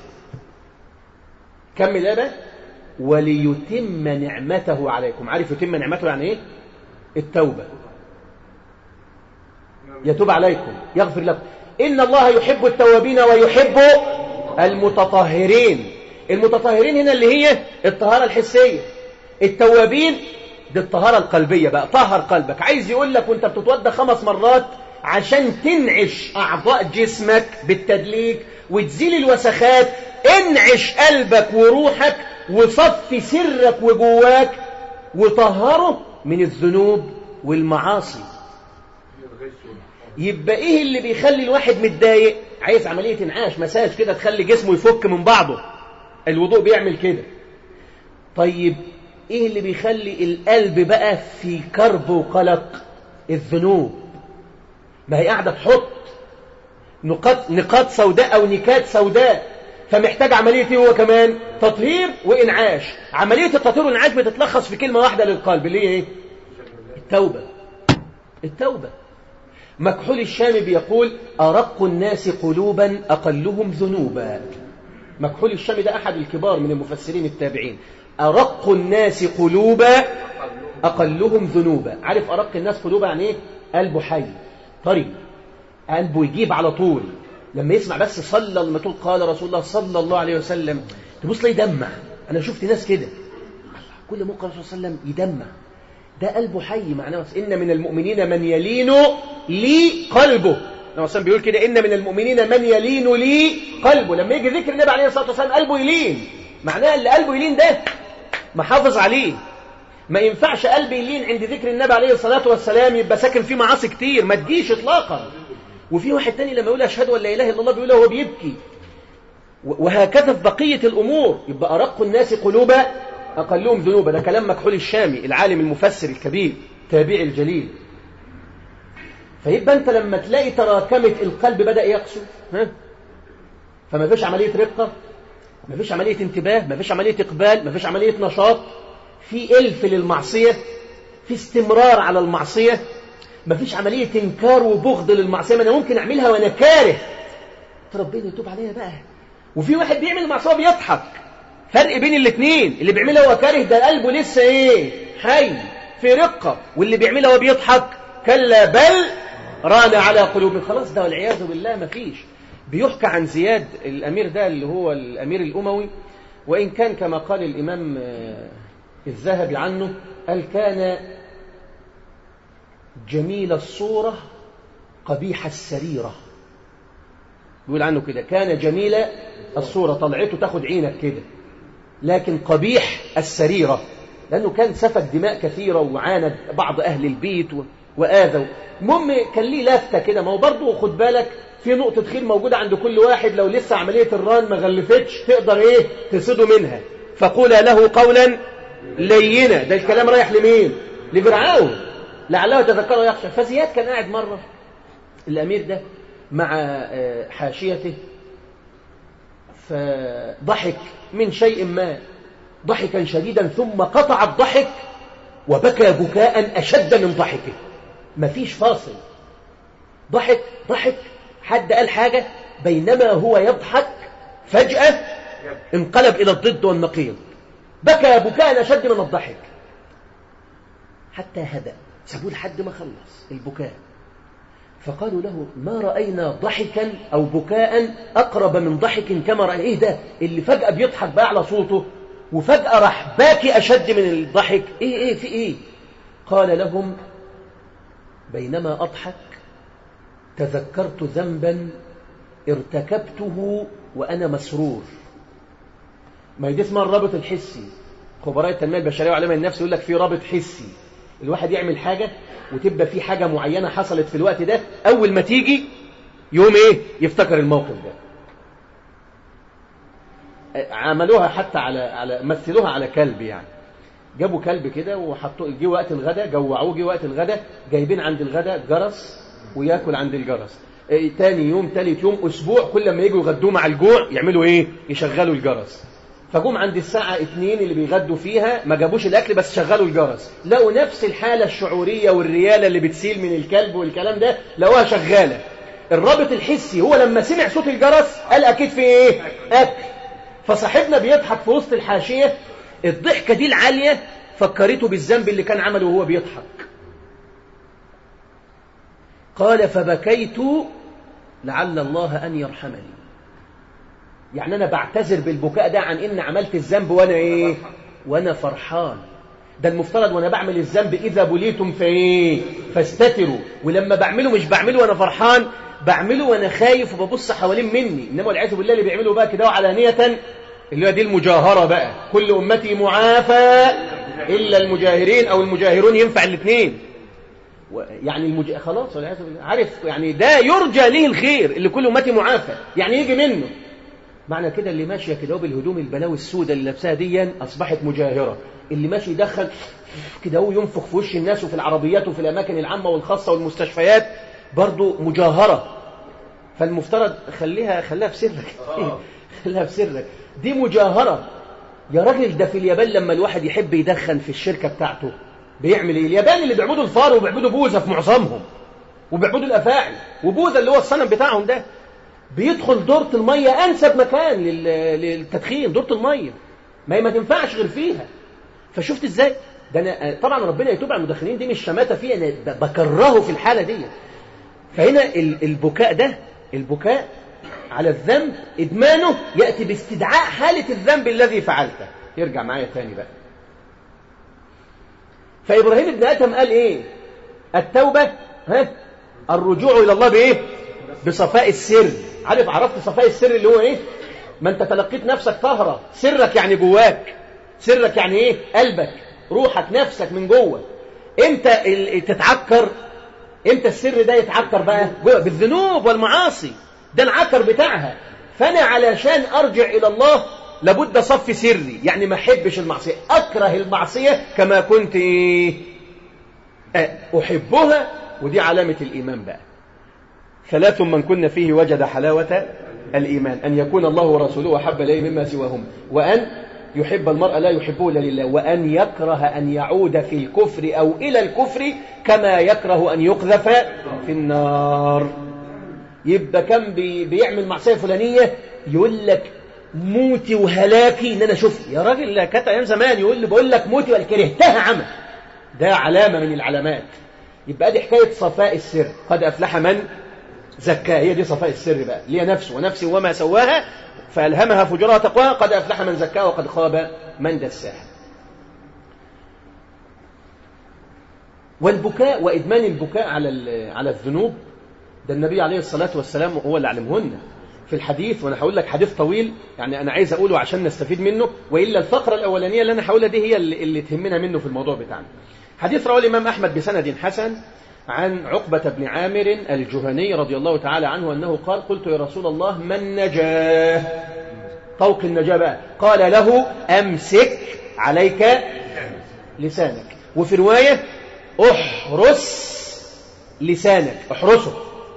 كمل أبا وليتم نعمته عليكم عارف يتم نعمته يعني ايه التوبة يتوب عليكم يغفر لكم إن الله يحب التوابين ويحب المتطهرين المتطهرين هنا اللي هي الطهارة الحسية التوابين دي الطهارة القلبية بقى طهر قلبك عايز يقول لك وانت بتتوضى خمس مرات عشان تنعش أعضاء جسمك بالتدليك وتزيل الوسخات انعش قلبك وروحك وصفي سرك وجواك وطهره من الذنوب والمعاصي يبقى ايه اللي بيخلي الواحد متضايق عايز عملية انعاش مساج كده تخلي جسمه يفك من بعضه الوضوء بيعمل كده طيب ايه اللي بيخلي القلب بقى في كرب وقلق الذنوب ما هي قاعدة تحط نقاط, نقاط سوداء او نكات سوداء فمحتاج عملية ايه هو كمان تطهير وانعاش عملية التطهير والانعاش بتتلخص في كلمة واحدة للقلب اللي هي ايه التوبة التوبة مكحول الشامي بيقول أرق الناس قلوبا أقلهم ذنوبا مكحول الشامي ده أحد الكبار من المفسرين التابعين أرق الناس قلوبا أقلهم ذنوبا عارف أرق الناس قلوبا يعني إيه قلبه حي طري قلبه يجيب على طول لما يسمع بس صلى لما تقول قال رسول الله صلى الله عليه وسلم تبص لي يدمع أنا شفت ناس كده كل ما قال صلى الله عليه وسلم يدمع ده قلبه حي معناه إن من المؤمنين من يلين لي قلبه لما صلى بيقول كده إن من المؤمنين من يلين لي قلبه لما يجي ذكر النبي عليه الصلاة والسلام قلبه يلين معناه اللي قلبه يلين ده محافظ عليه ما ينفعش قلبي يلين عند ذكر النبي عليه الصلاة والسلام يبقى ساكن فيه معاصي كتير ما تجيش اطلاقا وفي واحد تاني لما يقول أشهد أن لا إله إلا الله بيقولها وهو بيبكي وهكذا في بقية الأمور يبقى أرق الناس قلوبا أقلهم ذنوبا ده كلام مكحول الشامي العالم المفسر الكبير تابعي الجليل فيبقى أنت لما تلاقي تراكمة القلب بدأ يقسو ها فما فيش عملية رقة ما فيش عملية انتباه ما فيش عملية إقبال ما فيش عملية نشاط في ألف للمعصية في استمرار على المعصية ما فيش عملية إنكار وبغض للمعصية ما أنا ممكن أعملها وأنا كاره ربنا يتوب عليا بقى وفي واحد بيعمل المعصية بيضحك فرق بين الاثنين اللي بيعملها وهو كاره ده قلبه لسه ايه حي في رقة واللي بيعملها وهو بيضحك كلا بل ران على قلوب خلاص ده والعياذ بالله ما فيش بيحكى عن زياد الأمير ده اللي هو الأمير الأموي وإن كان كما قال الإمام الذهبي عنه قال كان جميل الصورة قبيح السريرة بيقول عنه كده كان جميل الصورة طلعته تاخد عينك كده لكن قبيح السريرة لأنه كان سفك دماء كثيرة وعاند بعض أهل البيت وآذوا المهم كان ليه لفتة كده ما هو برضه خد بالك في نقطة خير موجودة عند كل واحد لو لسه عملية الران ما غلفتش تقدر ايه تصده منها فقولا له قولا لينا ده الكلام رايح لمين لفرعون لعله تذكره ويخشى فزياد كان قاعد مرة الأمير ده مع حاشيته فضحك من شيء ما ضحكا شديدا ثم قطع الضحك وبكى بكاء أشد من ضحكه مفيش فاصل ضحك ضحك حد قال حاجة بينما هو يضحك فجأة انقلب إلى الضد والنقيض بكى بكاء أشد من الضحك حتى هدأ سابوه لحد ما خلص البكاء فقالوا له ما رأينا ضحكا أو بكاء أقرب من ضحك كما رأينا إيه ده اللي فجأة بيضحك بقى على صوته وفجأة راح باكي أشد من الضحك إيه إيه في إيه قال لهم بينما أضحك تذكرت ذنبا ارتكبته وأنا مسرور ما دي اسمها الرابط الحسي خبراء التنمية البشرية وعلماء النفس يقول لك في رابط حسي الواحد يعمل حاجة وتبقى في حاجة معينة حصلت في الوقت ده أول ما تيجي يوم إيه يفتكر الموقف ده عملوها حتى على على مثلوها على كلب يعني جابوا كلب كده وحطوه جه وقت الغداء جوعوه جه وقت الغداء جايبين عند الغداء جرس وياكل عند الجرس إيه تاني يوم تالت يوم اسبوع كل ما يجوا يغدوه مع الجوع يعملوا ايه يشغلوا الجرس فجم عند الساعة اتنين اللي بيغدوا فيها ما جابوش الأكل بس شغلوا الجرس لقوا نفس الحالة الشعورية والريالة اللي بتسيل من الكلب والكلام ده لقوها شغالة الرابط الحسي هو لما سمع صوت الجرس قال أكيد في إيه أكل فصاحبنا بيضحك في وسط الحاشية الضحكة دي العالية فكرته بالذنب اللي كان عمله وهو بيضحك قال فبكيت لعل الله أن يرحمني يعني أنا بعتذر بالبكاء ده عن إن عملت الذنب وأنا إيه وأنا فرحان ده المفترض وأنا بعمل الذنب إذا بليتم فإيه فاستتروا ولما بعمله مش بعمله وأنا فرحان بعمله وأنا خايف وببص حوالين مني إنما والعياذ بالله اللي بيعملوا بقى كده علانية اللي هي دي المجاهرة بقى كل أمتي معافى إلا المجاهرين أو المجاهرون ينفع الاثنين يعني المج... خلاص والعياذ بالله عارف يعني ده يرجى له الخير اللي كل أمتي معافى يعني يجي منه معنى كده اللي ماشيه كده بالهدوم البلاوي السوداء اللي لابسها دي اصبحت مجاهره اللي ماشي يدخل كده هو ينفخ في وش الناس وفي العربيات وفي الاماكن العامه والخاصه والمستشفيات برضه مجاهره فالمفترض خليها خليها في سرك خليها في سرك دي مجاهره يا راجل ده في اليابان لما الواحد يحب يدخن في الشركه بتاعته بيعمل ايه اليابان اللي بيعبدوا الفار وبيعبدوا بوذا في معظمهم وبيعبدوا الافاعي وبوذا اللي هو الصنم بتاعهم ده بيدخل دورة المية أنسب مكان للتدخين دورة المية ما هي ما تنفعش غير فيها فشفت ازاي ده أنا طبعا ربنا يتوب على المدخنين دي مش شماتة فيه أنا بكرهه في الحالة دي فهنا البكاء ده البكاء على الذنب إدمانه يأتي باستدعاء حالة الذنب الذي فعلته يرجع معايا تاني بقى فإبراهيم ابن أتم قال إيه التوبة ها الرجوع إلى الله بإيه بصفاء السر عارف عرفت صفاء السر اللي هو ايه ما انت تلقيت نفسك طهرة سرك يعني جواك سرك يعني ايه قلبك روحك نفسك من جوه امتى تتعكر امتى السر ده يتعكر بقى جوه بالذنوب والمعاصي ده العكر بتاعها فانا علشان ارجع الى الله لابد صف سري يعني ما احبش المعصيه اكره المعصيه كما كنت ايه احبها ودي علامه الايمان بقى ثلاث من كن فيه وجد حلاوة الإيمان أن يكون الله ورسوله أحب إليه مما سواهم وأن يحب المرء لا يحبه إلا لله وأن يكره أن يعود في الكفر أو إلى الكفر كما يكره أن يقذف في النار يبقى كان بي بيعمل معصية فلانية يقول لك موتي وهلاكي ان انا اشوف يا راجل لا كانت ايام زمان يقول لي بقول لك موتي ولا كرهتها عمى ده علامه من العلامات يبقى دي حكايه صفاء السر قد افلح من زكاها هي دي صفاء السر بقى ليه نفسه ونفسه وما سواها فألهمها فجورها تقواها قد أفلح من زكاها وقد خاب من دساها والبكاء وإدمان البكاء على على الذنوب ده النبي عليه الصلاة والسلام هو اللي علمهن في الحديث وأنا هقول لك حديث طويل يعني أنا عايز أقوله عشان نستفيد منه وإلا الفقرة الأولانية اللي أنا هقولها دي هي اللي, اللي تهمنا منه في الموضوع بتاعنا حديث رواه الإمام أحمد بسند حسن عن عقبة بن عامر الجهني رضي الله تعالى عنه أنه قال قلت يا رسول الله من نجاه طوق النجاة بقى قال له أمسك عليك لسانك وفي رواية احرس لسانك احرسه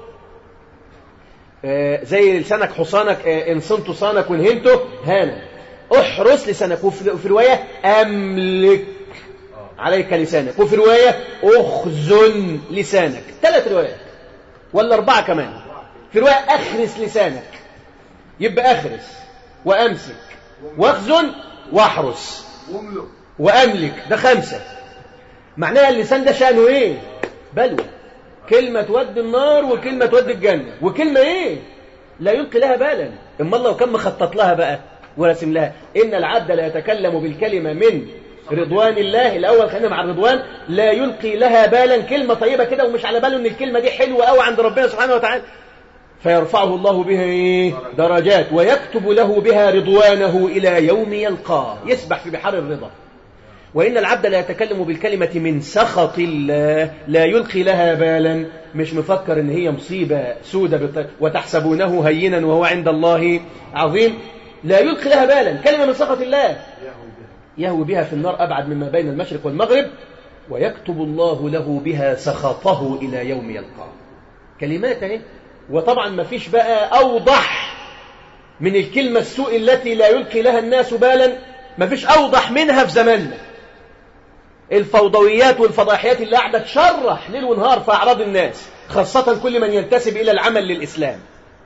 آه زي لسانك حصانك آه إن صنت صانك وانهنته هانا احرس لسانك وفي رواية أملك عليك لسانك وفي رواية أخزن لسانك ثلاث روايات ولا أربعة كمان في رواية أخرس لسانك يبقى أخرس وأمسك وأخزن وأحرس وأملك ده خمسة معناها اللسان ده شأنه إيه بلوى كلمة تودي النار وكلمة تودي الجنة وكلمة إيه لا يلقي لها بالا إما الله كم مخطط لها بقى ورسم لها إن العبد لا يتكلم بالكلمة من رضوان الله الأول خلينا مع الرضوان لا يلقي لها بالا كلمة طيبة كده ومش على باله إن الكلمة دي حلوة أوي عند ربنا سبحانه وتعالى فيرفعه الله بها إيه؟ درجات ويكتب له بها رضوانه إلى يوم يلقاه يسبح في بحار الرضا وإن العبد لا يتكلم بالكلمة من سخط الله لا يلقي لها بالا مش مفكر إن هي مصيبة سودة بط... وتحسبونه هينا وهو عند الله عظيم لا يلقي لها بالا كلمة من سخط الله يهوي بها في النار أبعد مما بين المشرق والمغرب ويكتب الله له بها سخطه إلى يوم يلقاه كلمات اهي وطبعا ما فيش بقى أوضح من الكلمة السوء التي لا يلقي لها الناس بالا ما فيش أوضح منها في زماننا الفوضويات والفضاحيات اللي قاعدة تشرح ليل ونهار في أعراض الناس خاصة كل من ينتسب إلى العمل للإسلام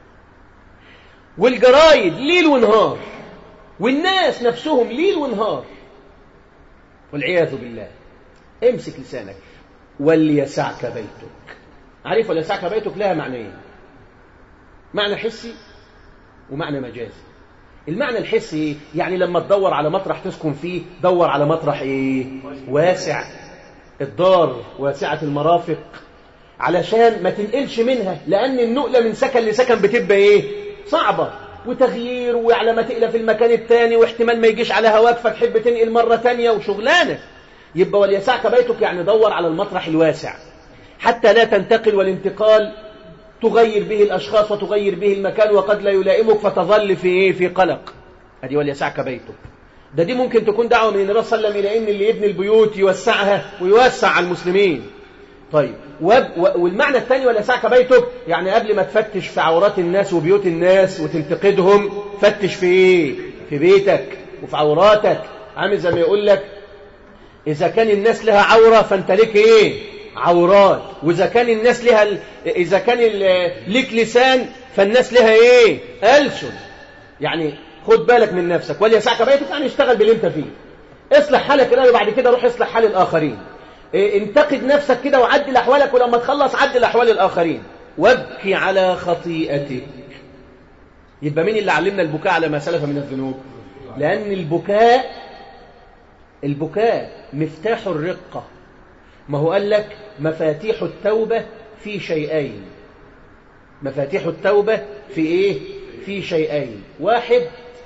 والجرايد ليل ونهار والناس نفسهم ليل ونهار والعياذ بالله امسك لسانك وليسعك بيتك عارف وليسعك بيتك لها معنيين معنى حسي ومعنى مجازي المعنى الحسي يعني لما تدور على مطرح تسكن فيه دور على مطرح ايه واسع الدار واسعة المرافق علشان ما تنقلش منها لأن النقلة من سكن لسكن بتبقى ايه صعبة وتغيير وعلى ما تقلى في المكان التاني واحتمال ما يجيش على هواك فتحب تنقل مرة تانية وشغلانة يبقى وليسعك بيتك يعني دور على المطرح الواسع حتى لا تنتقل والانتقال تغير به الأشخاص وتغير به المكان وقد لا يلائمك فتظل في إيه في قلق أدي وليسعك بيتك ده دي ممكن تكون دعوة من النبي صلى الله عليه وسلم إلى إن اللي يبني البيوت يوسعها ويوسع على المسلمين طيب والمعنى الثاني وليسعك بيتك يعني قبل ما تفتش في عورات الناس وبيوت الناس وتنتقدهم فتش في إيه في بيتك وفي عوراتك عامل زي ما يقول لك إذا كان الناس لها عورة فأنت لك إيه عورات وإذا كان الناس لها ال... إذا كان ال... لك لسان فالناس لها إيه ألسن يعني خد بالك من نفسك وليسعك بيتك يعني اشتغل باللي انت فيه اصلح حالك كده وبعد كده روح اصلح حال الآخرين إيه انتقد نفسك كده وعدل أحوالك ولما تخلص عدل أحوال الآخرين وابكي على خطيئتك يبقى مين اللي علمنا البكاء على ما سلف من الذنوب لأن البكاء البكاء مفتاح الرقة ما هو قال لك مفاتيح التوبة في شيئين مفاتيح التوبة في ايه في شيئين واحد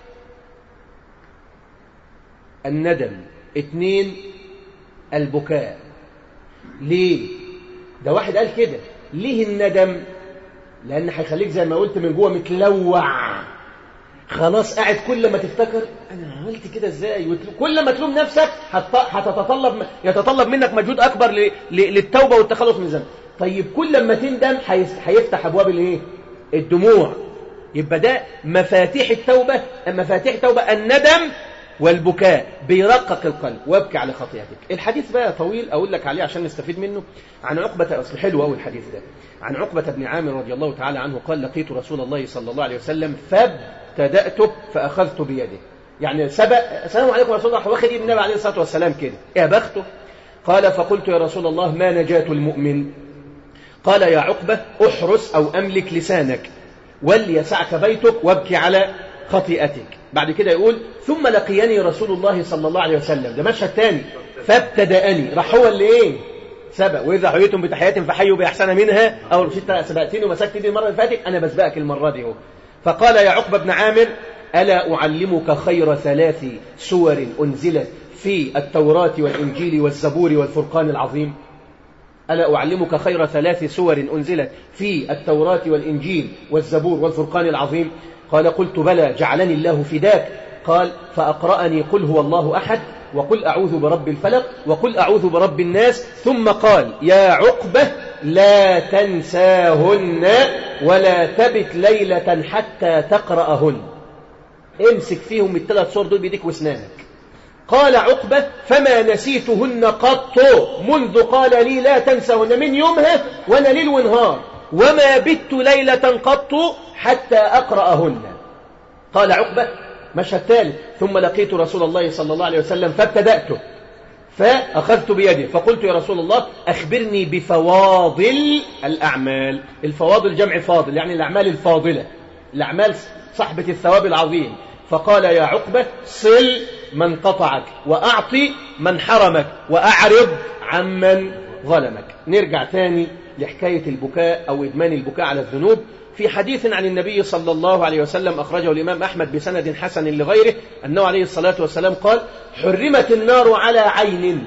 الندم اتنين البكاء ليه ده واحد قال كده ليه الندم لان هيخليك زي ما قلت من جوه متلوع خلاص قاعد كل ما تفتكر انا عملت كده ازاي كل ما تلوم نفسك هتتطلب يتطلب منك مجهود اكبر للتوبه والتخلص من الذنب طيب كل ما تندم هيفتح ابواب الايه الدموع يبقى ده مفاتيح التوبه مفاتيح التوبه الندم والبكاء بيرقق القلب وابكي على خطيئتك الحديث بقى طويل اقول لك عليه عشان نستفيد منه عن عقبه اصل حلو قوي الحديث ده عن عقبه بن عامر رضي الله تعالى عنه قال لقيت رسول الله صلى الله عليه وسلم فابتدات فاخذت بيده يعني سبق السلام عليكم يا رسول الله واخد ايد النبي عليه الصلاه والسلام كده يا بخته قال فقلت يا رسول الله ما نجاة المؤمن قال يا عقبة احرس أو أملك لسانك وليسعك بيتك وابكي على خطيئتك بعد كده يقول ثم لقيني رسول الله صلى الله عليه وسلم ده مشهد تاني فابتدأني راح هو اللي ايه سبق واذا حييتم بتحيات فحيوا باحسن منها او شئت سبقتني ومسكت دي المره اللي فاتت انا بسبقك المره دي اهو فقال يا عقبه بن عامر الا اعلمك خير ثلاث سور انزلت في التوراه والانجيل والزبور والفرقان العظيم ألا أعلمك خير ثلاث سور أنزلت في التوراة والإنجيل والزبور والفرقان العظيم قال قلت بلى جعلني الله فداك قال فأقرأني قل هو الله أحد وقل أعوذ برب الفلق وقل أعوذ برب الناس ثم قال يا عقبة لا تنساهن ولا تبت ليلة حتى تقرأهن امسك فيهم الثلاث صور دول بيديك واسنانك قال عقبة فما نسيتهن قط منذ قال لي لا تنسهن من يومها وانا ليل ونهار وما بت ليلة قط حتى أقرأهن قال عقبة مشهد ثالث ثم لقيت رسول الله صلى الله عليه وسلم فابتدأته فأخذت بيده فقلت يا رسول الله أخبرني بفواضل الأعمال الفواضل جمع فاضل يعني الأعمال الفاضلة الأعمال صحبة الثواب العظيم فقال يا عقبة صل من قطعك وأعطي من حرمك وأعرض عمن ظلمك نرجع تاني لحكاية البكاء أو إدمان البكاء على الذنوب في حديث عن النبي صلى الله عليه وسلم أخرجه الإمام أحمد بسند حسن لغيره أنه عليه الصلاة والسلام قال حرمت النار على عين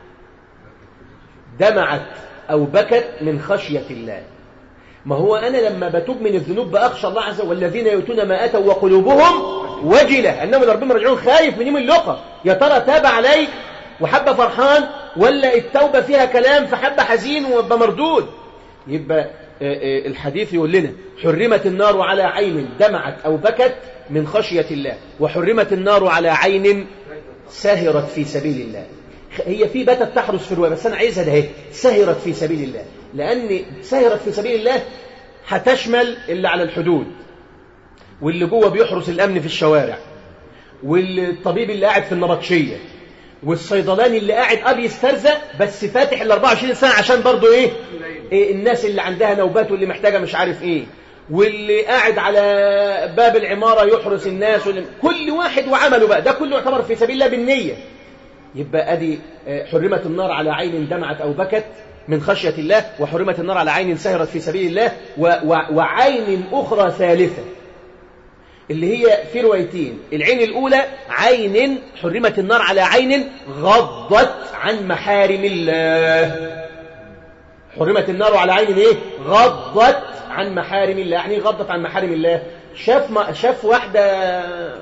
دمعت أو بكت من خشية الله ما هو أنا لما بتوب من الذنوب بأخشى الله عز وجل والذين يؤتون ما أتوا وقلوبهم وجلة أنهم ربهم رجعون خايف من يوم اللقى يا ترى تاب عليك وحب فرحان ولا التوبة فيها كلام فحب حزين ويبقى مردود يبقى الحديث يقول لنا حرمت النار على عين دمعت أو بكت من خشية الله وحرمت النار على عين سهرت في سبيل الله هي في باتت تحرس في الرواية بس أنا عايزها ده هي سهرت في سبيل الله لأن سهرت في سبيل الله هتشمل اللي على الحدود واللي جوه بيحرس الأمن في الشوارع والطبيب اللي قاعد في النبطشية والصيدلاني اللي قاعد اه بيسترزق بس فاتح ال 24 ساعة عشان برضه ايه, إيه الناس اللي عندها نوبات واللي محتاجة مش عارف ايه واللي قاعد على باب العمارة يحرس الناس واللي كل واحد وعمله بقى ده كله يعتبر في سبيل الله بالنية يبقى ادي حرمت النار على عين دمعت او بكت من خشية الله وحرمت النار على عين سهرت في سبيل الله وعين أخرى ثالثة اللي هي في روايتين العين الأولى عين حرمت النار على عين غضت عن محارم الله حرمت النار على عين ايه غضت عن محارم الله يعني غضت عن محارم الله شاف ما شاف واحدة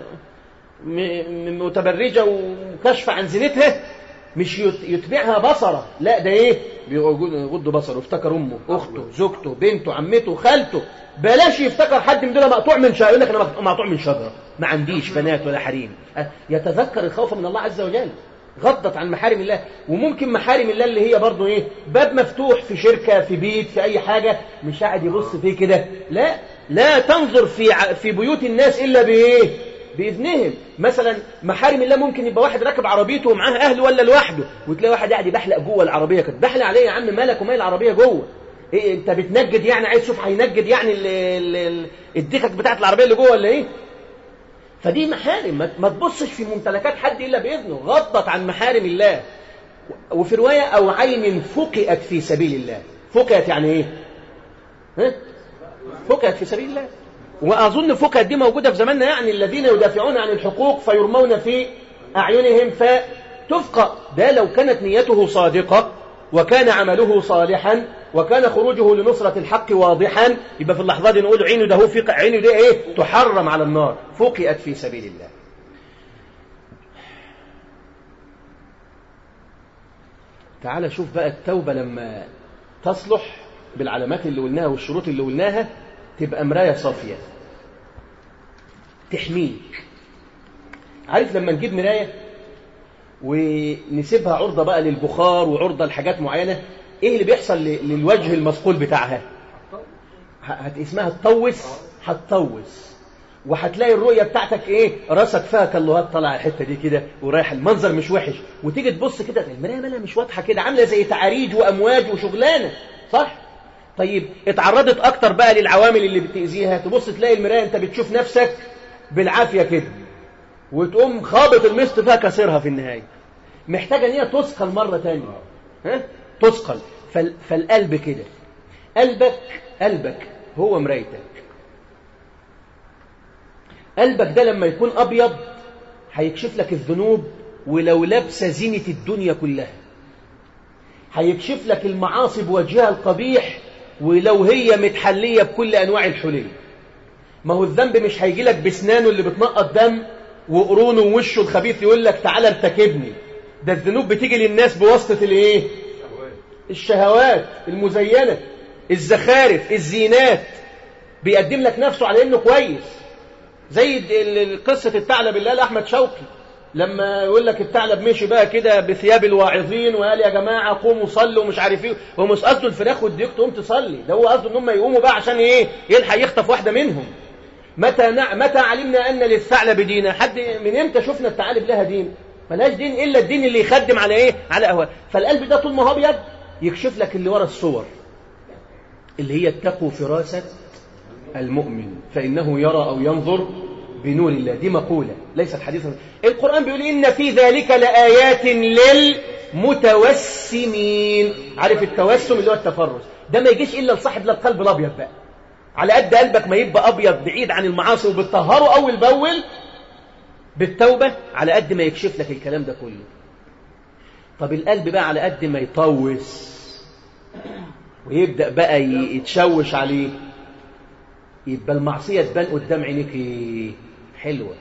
متبرجة وكشف عن زينتها مش يتبعها بصره لا ده ايه بيغض بصره افتكر امه اخته زوجته بنته عمته خالته بلاش يفتكر حد من دول مقطوع من شجره يقول لك انا مقطوع من شجره ما عنديش بنات ولا حريم يتذكر الخوف من الله عز وجل غضت عن محارم الله وممكن محارم الله اللي هي برضه ايه باب مفتوح في شركه في بيت في اي حاجه مش قاعد يبص فيه كده لا لا تنظر في في بيوت الناس الا بايه باذنهم مثلا محارم الله ممكن يبقى واحد راكب عربيته ومعاه اهله ولا لوحده وتلاقي واحد قاعد يبحلق جوه العربيه كده بحلق عليه يا عم مالك ومال العربيه جوه ايه انت بتنجد يعني عايز تشوف هينجد يعني الدكك بتاعت العربيه اللي جوه ولا ايه فدي محارم ما تبصش في ممتلكات حد الا باذنه غضت عن محارم الله وفي روايه او عين فقئت في سبيل الله فقئت يعني ايه ها فقئت في سبيل الله وأظن فقهة دي موجودة في زماننا يعني الذين يدافعون عن الحقوق فيرمون في أعينهم فتفقى ده لو كانت نيته صادقة وكان عمله صالحا وكان خروجه لنصرة الحق واضحا يبقى في اللحظات دي نقول عينه ده هو في عينه ده ايه تحرم على النار فقئت في سبيل الله تعال شوف بقى التوبة لما تصلح بالعلامات اللي قلناها والشروط اللي قلناها تبقى مراية صافية تحميك عارف لما نجيب مراية ونسيبها عرضة بقى للبخار وعرضة لحاجات معينة ايه اللي بيحصل للوجه المصقول بتاعها هت اسمها تطوس هتطوس وهتلاقي الرؤية بتاعتك ايه راسك فيها كاللوهات طالعه الحتة دي كده ورايح المنظر مش وحش وتيجي تبص كده المراية مالها مش واضحة كده عاملة زي تعاريج وامواج وشغلانة صح طيب اتعرضت اكتر بقى للعوامل اللي بتأذيها تبص تلاقي المراية انت بتشوف نفسك بالعافية كده وتقوم خابط المست فيها كسرها في النهاية محتاجة ان هي تثقل مرة تانية ها تثقل فال... فالقلب كده قلبك قلبك هو مرايتك قلبك ده لما يكون أبيض هيكشف لك الذنوب ولو لابسه زينة الدنيا كلها هيكشف لك المعاصي بوجهها القبيح ولو هي متحلية بكل أنواع الحلي ما هو الذنب مش هيجي لك بسنانه اللي بتنقط دم وقرونه ووشه الخبيث يقول لك تعالى ارتكبني ده الذنوب بتيجي للناس بواسطة الايه الشهوات المزينة الزخارف الزينات بيقدم لك نفسه على انه كويس زي قصة الثعلب اللي قال احمد شوقي لما يقول لك الثعلب مشي بقى كده بثياب الواعظين وقال يا جماعه قوموا صلوا ومش عارف ايه هو مش قصده الفراخ والديك تقوم تصلي ده هو قصده ان هم يقوموا بقى عشان ايه يلحق يخطف واحده منهم متى نع... متى علمنا ان للثعلب دينا حد من امتى شفنا الثعالب لها دين ملهاش دين الا الدين اللي يخدم على ايه على اهواء فالقلب ده طول ما هو ابيض يكشف لك اللي ورا الصور اللي هي اتقوا فراسه المؤمن فانه يرى او ينظر بنور الله دي مقولة ليست حديثا القرآن بيقول إن في ذلك لآيات متوسمين عارف التوسم اللي هو التفرس ده ما يجيش إلا لصاحب القلب الأبيض بقى على قد قلبك ما يبقى أبيض بعيد عن المعاصي وبتطهره أول بأول بالتوبة على قد ما يكشف لك الكلام ده كله طب القلب بقى على قد ما يطوس ويبدأ بقى يتشوش عليه يبقى المعصية تبان قدام عينيك حلوة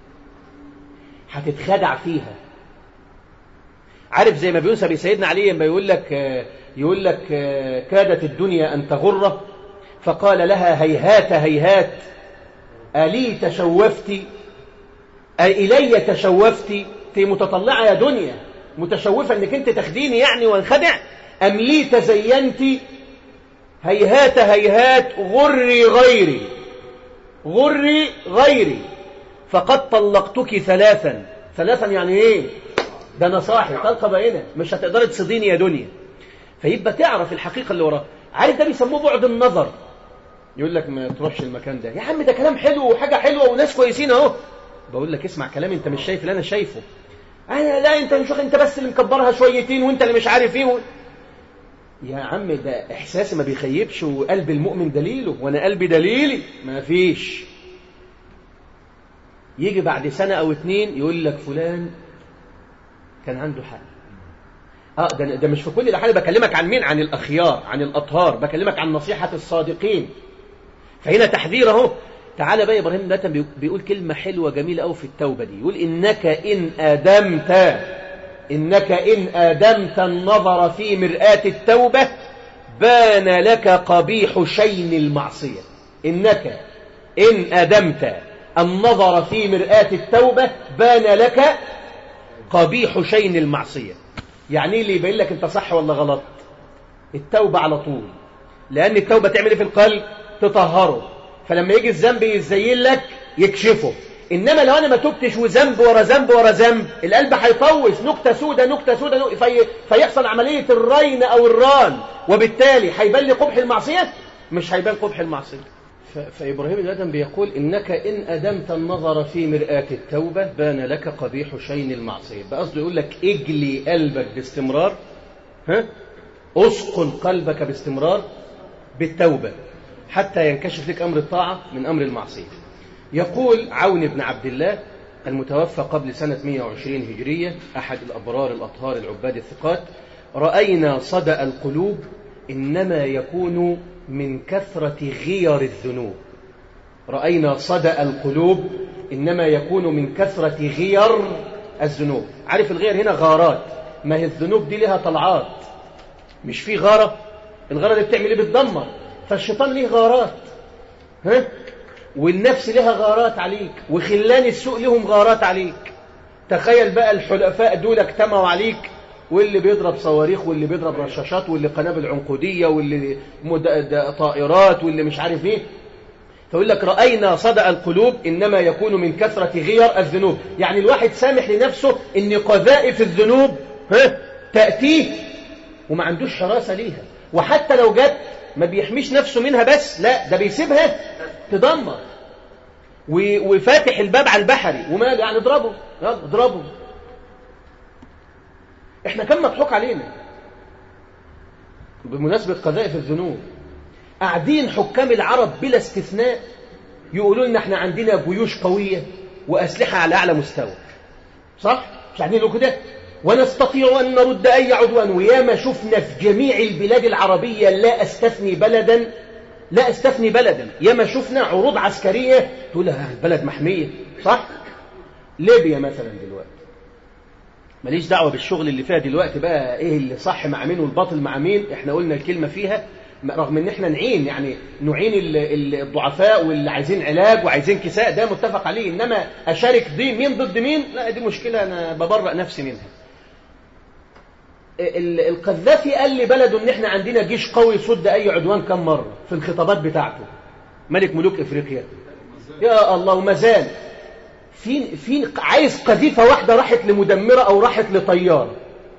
هتتخدع فيها عارف زي ما بينسى سيدنا علي لما يقول لك يقول لك كادت الدنيا أن تغره فقال لها هيهات هيهات ألي تشوفت أإلي تشوفت في متطلعة يا دنيا متشوفة أنك أنت تخديني يعني وانخدع أم لي تزينت هيهات هيهات غري غيري غري غيري فقد طلقتك ثلاثا ثلاثا يعني ايه ده انا صاحي طلقه باينه مش هتقدري تصديني يا دنيا فيبقى تعرف الحقيقه اللي وراها عارف ده بيسموه بعد النظر يقول لك ما تروحش المكان ده يا عم ده كلام حلو وحاجه حلوه وناس كويسين اهو بقول لك اسمع كلامي انت مش شايف اللي انا شايفه انا لا انت مش انت بس اللي مكبرها شويتين وانت اللي مش عارف ايه و... يا عم ده احساسي ما بيخيبش وقلب المؤمن دليله وانا قلبي دليلي ما فيش يجي بعد سنة او اتنين يقول لك فلان كان عنده حق اه ده, ده مش في كل الاحوال بكلمك عن مين عن الاخيار عن الاطهار بكلمك عن نصيحة الصادقين فهنا تحذير اهو تعالى بقى ابراهيم ده بيقول كلمة حلوة جميلة قوي في التوبة دي يقول انك ان ادمت إنك إن آدمت النظر في مرآة التوبة بان لك قبيح شين المعصية إنك إن آدمت النظر في مرآة التوبة بان لك قبيح شين المعصية يعني اللي يبين لك أنت صح ولا غلط التوبة على طول لأن التوبة تعمل إيه في القلب تطهره فلما يجي الذنب يزين لك يكشفه إنما لو أنا ما تبتش وذنب ورا ذنب ورا ذنب القلب هيطوش نكتة سودة نكتة سودة نكتة في... فيحصل عملية الرين أو الران وبالتالي هيبان لي قبح المعصية مش هيبان قبح المعصية ف... فإبراهيم الأدم بيقول إنك إن أدمت النظر في مرآة التوبة بان لك قبيح شين المعصية بقصده يقول لك اجلي قلبك باستمرار ها أسقل قلبك باستمرار بالتوبة حتى ينكشف لك أمر الطاعة من أمر المعصية يقول عون بن عبد الله المتوفى قبل سنة 120 هجرية أحد الأبرار الأطهار العباد الثقات رأينا صدأ القلوب إنما يكون من كثرة غير الذنوب رأينا صدأ القلوب إنما يكون من كثرة غير الذنوب عارف الغير هنا غارات ما هي الذنوب دي لها طلعات مش في غارة الغارة دي بتعمل ايه بتدمر فالشيطان ليه غارات ها والنفس لها غارات عليك وخلان السوء لهم غارات عليك تخيل بقى الحلفاء دول اجتمعوا عليك واللي بيضرب صواريخ واللي بيضرب رشاشات واللي قنابل عنقودية واللي طائرات واللي مش عارف ايه فيقول لك رأينا صدأ القلوب إنما يكون من كثرة غير الذنوب يعني الواحد سامح لنفسه إن قذائف الذنوب ها تأتيه وما عندوش حراسة ليها وحتى لو جت ما بيحميش نفسه منها بس لا ده بيسيبها تدمر وفاتح الباب على البحري وما يعني اضربه يلا اضربه احنا كم مضحوك علينا بمناسبة قذائف الذنوب قاعدين حكام العرب بلا استثناء يقولوا لنا احنا عندنا جيوش قوية وأسلحة على أعلى مستوى صح؟ مش قاعدين يقولوا كده ونستطيع أن نرد أي عدوان وياما شفنا في جميع البلاد العربية لا أستثني بلدا لا أستثني بلدا ياما شفنا عروض عسكرية تقول لها البلد محمية صح؟ ليبيا مثلا دلوقتي ماليش دعوة بالشغل اللي فيها دلوقتي بقى ايه اللي صح مع مين والباطل مع مين احنا قلنا الكلمة فيها رغم ان احنا نعين يعني نعين الضعفاء واللي عايزين علاج وعايزين كساء ده متفق عليه انما اشارك دي مين ضد مين لا دي مشكلة انا ببرأ نفسي منها القذافي قال لبلده ان احنا عندنا جيش قوي يصد اي عدوان كم مرة في الخطابات بتاعته ملك ملوك افريقيا يا الله وما زال في في عايز قذيفة واحدة راحت لمدمرة او راحت لطيارة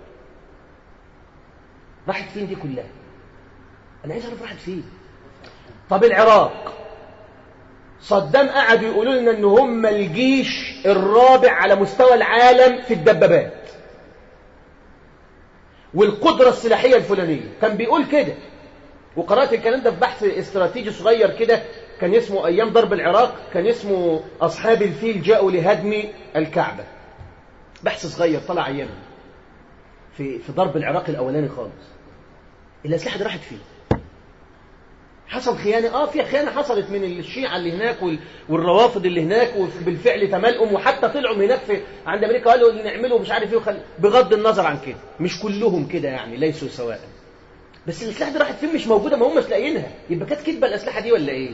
راحت فين دي كلها انا عايز اعرف راحت فين طب العراق صدام قعدوا يقولوا لنا ان هم الجيش الرابع على مستوى العالم في الدبابات والقدرة السلاحية الفلانية كان بيقول كده وقرأت الكلام ده في بحث استراتيجي صغير كده كان اسمه أيام ضرب العراق كان اسمه أصحاب الفيل جاءوا لهدم الكعبة بحث صغير طلع أيامها في في ضرب العراق الأولاني خالص الأسلحة دي راحت فين حصل خيانة اه في خيانة حصلت من الشيعة اللي هناك وال- والروافض اللي هناك وبالفعل تملؤم وحتى طلعوا من هناك في عند امريكا قالوا اللي نعمله مش عارف ايه وخل... بغض النظر عن كده مش كلهم كده يعني ليسوا سواء بس الاسلحه دي راحت فين مش موجوده ما هم مش لاقيينها يبقى كانت كدبه الاسلحه دي ولا ايه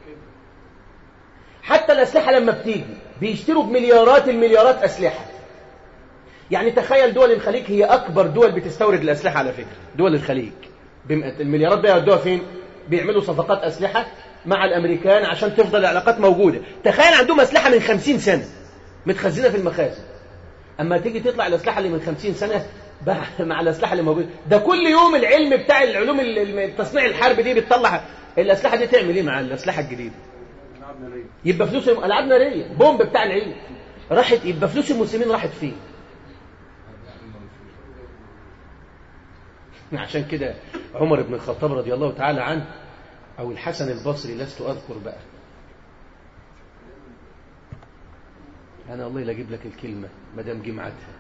حتى الاسلحه لما بتيجي بيشتروا بمليارات المليارات اسلحه يعني تخيل دول الخليج هي اكبر دول بتستورد الاسلحه على فكره دول الخليج بمئة المليارات بقى يودوها فين بيعملوا صفقات اسلحه مع الامريكان عشان تفضل العلاقات موجوده تخيل عندهم اسلحه من خمسين سنه متخزنه في المخازن اما تيجي تطلع الاسلحه اللي من خمسين سنه بقى مع الاسلحه اللي موجوده ده كل يوم العلم بتاع العلوم ال- ال- تصنيع الحرب دي بتطلع الاسلحه دي تعمل ايه مع الاسلحه الجديده يبقى فلوس العاب ناريه بومب بتاع العيد راحت يبقى فلوس المسلمين راحت فين عشان كده عمر بن الخطاب رضي الله تعالى عنه او الحسن البصري لست اذكر بقى انا الله لا اجيب لك الكلمه ما دام جمعتها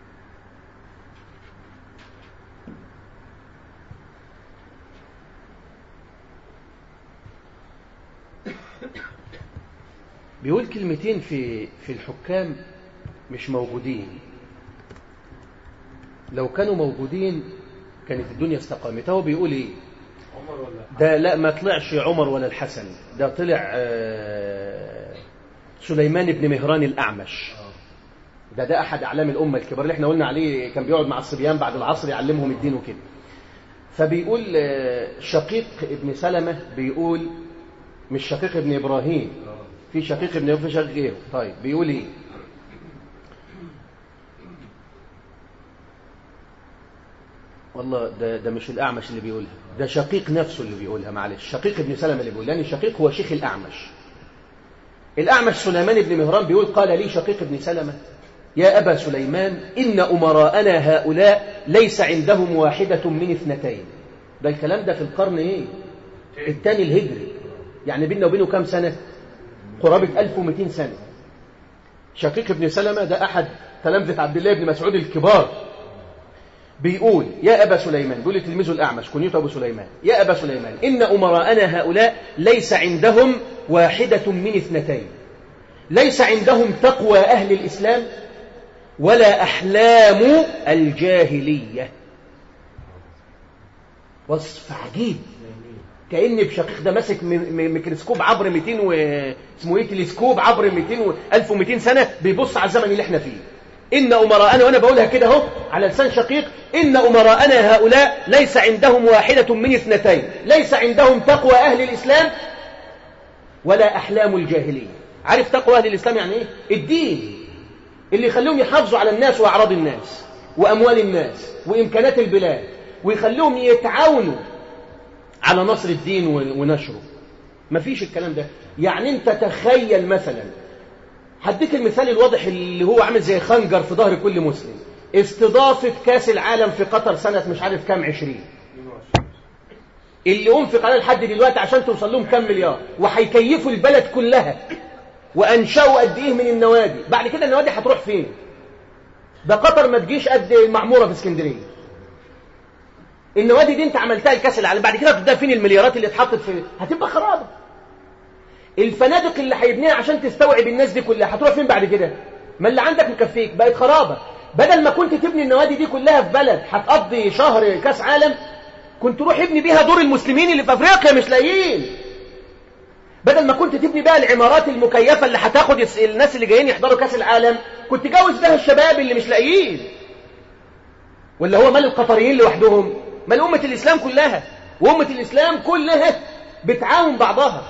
بيقول كلمتين في في الحكام مش موجودين لو كانوا موجودين كانت الدنيا استقامت هو بيقول ايه عمر ولا ده لا ما طلعش عمر ولا الحسن ده طلع آه، سليمان بن مهران الأعمش ده ده أحد أعلام الأمة الكبار اللي احنا قلنا عليه كان بيقعد مع الصبيان بعد العصر يعلمهم الدين وكده فبيقول آه، شقيق ابن سلمة بيقول مش شقيق ابن إبراهيم في شقيق ابن إبراهيم في شقيق غيره طيب بيقول ايه والله ده ده مش الأعمش اللي بيقولها ده شقيق نفسه اللي بيقولها معلش شقيق ابن سلمة اللي بيقول لأن الشقيق هو شيخ الأعمش الأعمش سليمان بن مهران بيقول قال لي شقيق ابن سلمة يا أبا سليمان إن أمراءنا هؤلاء ليس عندهم واحدة من اثنتين ده الكلام ده في القرن إيه الثاني الهجري يعني بيننا وبينه كام سنة قرابة 1200 سنة شقيق ابن سلمة ده أحد تلامذة عبد الله بن مسعود الكبار بيقول يا أبا سليمان بيقول لتلميذه الأعمش كنيته أبو سليمان يا أبا سليمان إن أمراءنا هؤلاء ليس عندهم واحدة من اثنتين ليس عندهم تقوى أهل الإسلام ولا أحلام الجاهلية وصف عجيب كأن بشقيق ده ماسك م- م- ميكروسكوب عبر 200 و... اسمه ايه تلسكوب عبر 200 و... 1200 سنة بيبص على الزمن اللي احنا فيه إن أمراءنا وأنا بقولها كده أهو على لسان شقيق إن أمراءنا هؤلاء ليس عندهم واحدة من اثنتين ليس عندهم تقوى أهل الإسلام ولا أحلام الجاهلية عارف تقوى أهل الإسلام يعني إيه؟ الدين اللي يخليهم يحافظوا على الناس وأعراض الناس وأموال الناس وإمكانات البلاد ويخليهم يتعاونوا على نصر الدين و- ونشره مفيش الكلام ده يعني انت تخيل مثلا هديك المثال الواضح اللي هو عامل زي خنجر في ظهر كل مسلم استضافة كاس العالم في قطر سنة مش عارف كام عشرين اللي أنفق عليه لحد دلوقتي عشان توصل لهم كام مليار وهيكيفوا البلد كلها وأنشأوا قد إيه من النوادي بعد كده النوادي هتروح فين ده قطر ما تجيش قد المعمورة في اسكندرية النوادي دي انت عملتها لكاس العالم بعد كده هتبدا فين المليارات اللي اتحطت في هتبقى خرابه الفنادق اللي هيبنيها عشان تستوعب الناس دي كلها هتروح فين بعد كده ما اللي عندك مكفيك بقت خرابه بدل ما كنت تبني النوادي دي كلها في بلد هتقضي شهر كاس عالم كنت روح ابني بيها دور المسلمين اللي في افريقيا مش لاقيين بدل ما كنت تبني بقى العمارات المكيفه اللي هتاخد الس- الناس اللي جايين يحضروا كاس العالم كنت جوز بها الشباب اللي مش لاقيين ولا هو مال القطريين لوحدهم مال أمة الإسلام كلها وأمة الإسلام كلها بتعاون بعضها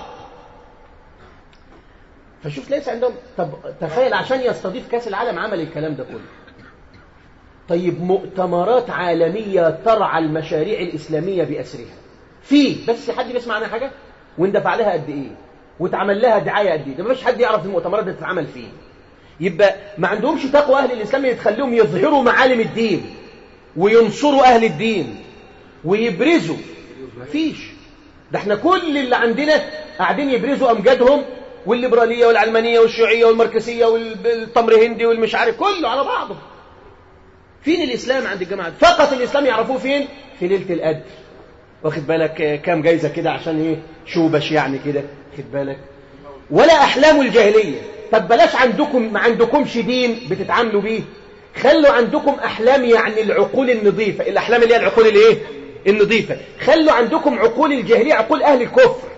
فشوف ليس عندهم طب تخيل عشان يستضيف كاس العالم عمل الكلام ده كله طيب مؤتمرات عالمية ترعى المشاريع الإسلامية بأسرها في بس حد بيسمع عنها حاجة واندفع لها قد إيه واتعمل لها دعاية قد إيه ده مفيش حد يعرف المؤتمرات دي تتعمل فيه يبقى ما عندهمش تقوى أهل الإسلام اللي تخليهم يظهروا معالم الدين وينصروا أهل الدين ويبرزوا مفيش ده احنا كل اللي عندنا قاعدين يبرزوا أمجادهم والليبرالية والعلمانية والشيوعية والمركزية والتمر هندي والمش عارف كله على بعضه فين الإسلام عند الجماعة فقط الإسلام يعرفوه فين في ليلة القدر واخد بالك كام جايزة كده عشان ايه شوبش يعني كده واخد بالك ولا أحلام الجاهلية طب بلاش عندكم ما عندكمش دين بتتعاملوا بيه خلوا عندكم أحلام يعني العقول النظيفة الأحلام اللي هي العقول الايه النظيفة خلوا عندكم عقول الجاهلية عقول أهل الكفر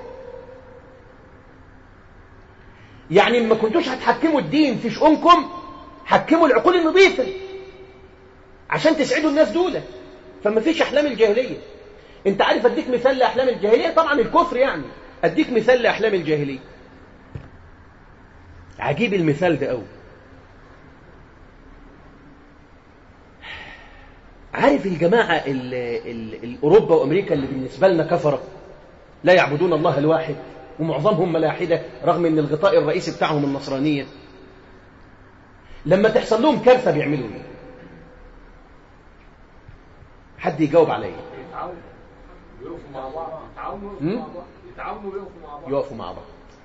يعني ما كنتوش هتحكموا الدين في شؤونكم حكموا العقول النظيفة عشان تسعدوا الناس دول فما فيش أحلام الجاهلية انت عارف اديك مثال لأحلام الجاهلية طبعا الكفر يعني اديك مثال لأحلام الجاهلية عجيب المثال ده قوي عارف الجماعة ال ال الأوروبا وأمريكا اللي بالنسبة لنا كفرة لا يعبدون الله الواحد ومعظمهم ملاحدة رغم أن الغطاء الرئيسي بتاعهم النصرانية لما تحصل لهم كارثة بيعملوا ايه حد يجاوب عليا يقفوا مع بعض يتعاونوا يتعاونوا ويقفوا مع بعض يقفوا مع بعض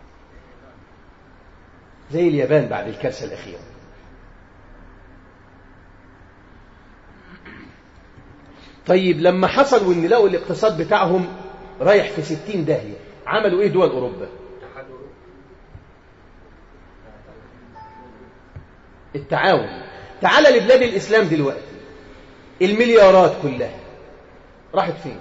زي اليابان بعد الكارثة الأخيرة طيب لما حصل وان لقوا الاقتصاد بتاعهم رايح في ستين داهية عملوا ايه دول اوروبا التعاون تعال لبلاد الاسلام دلوقتي المليارات كلها راحت فين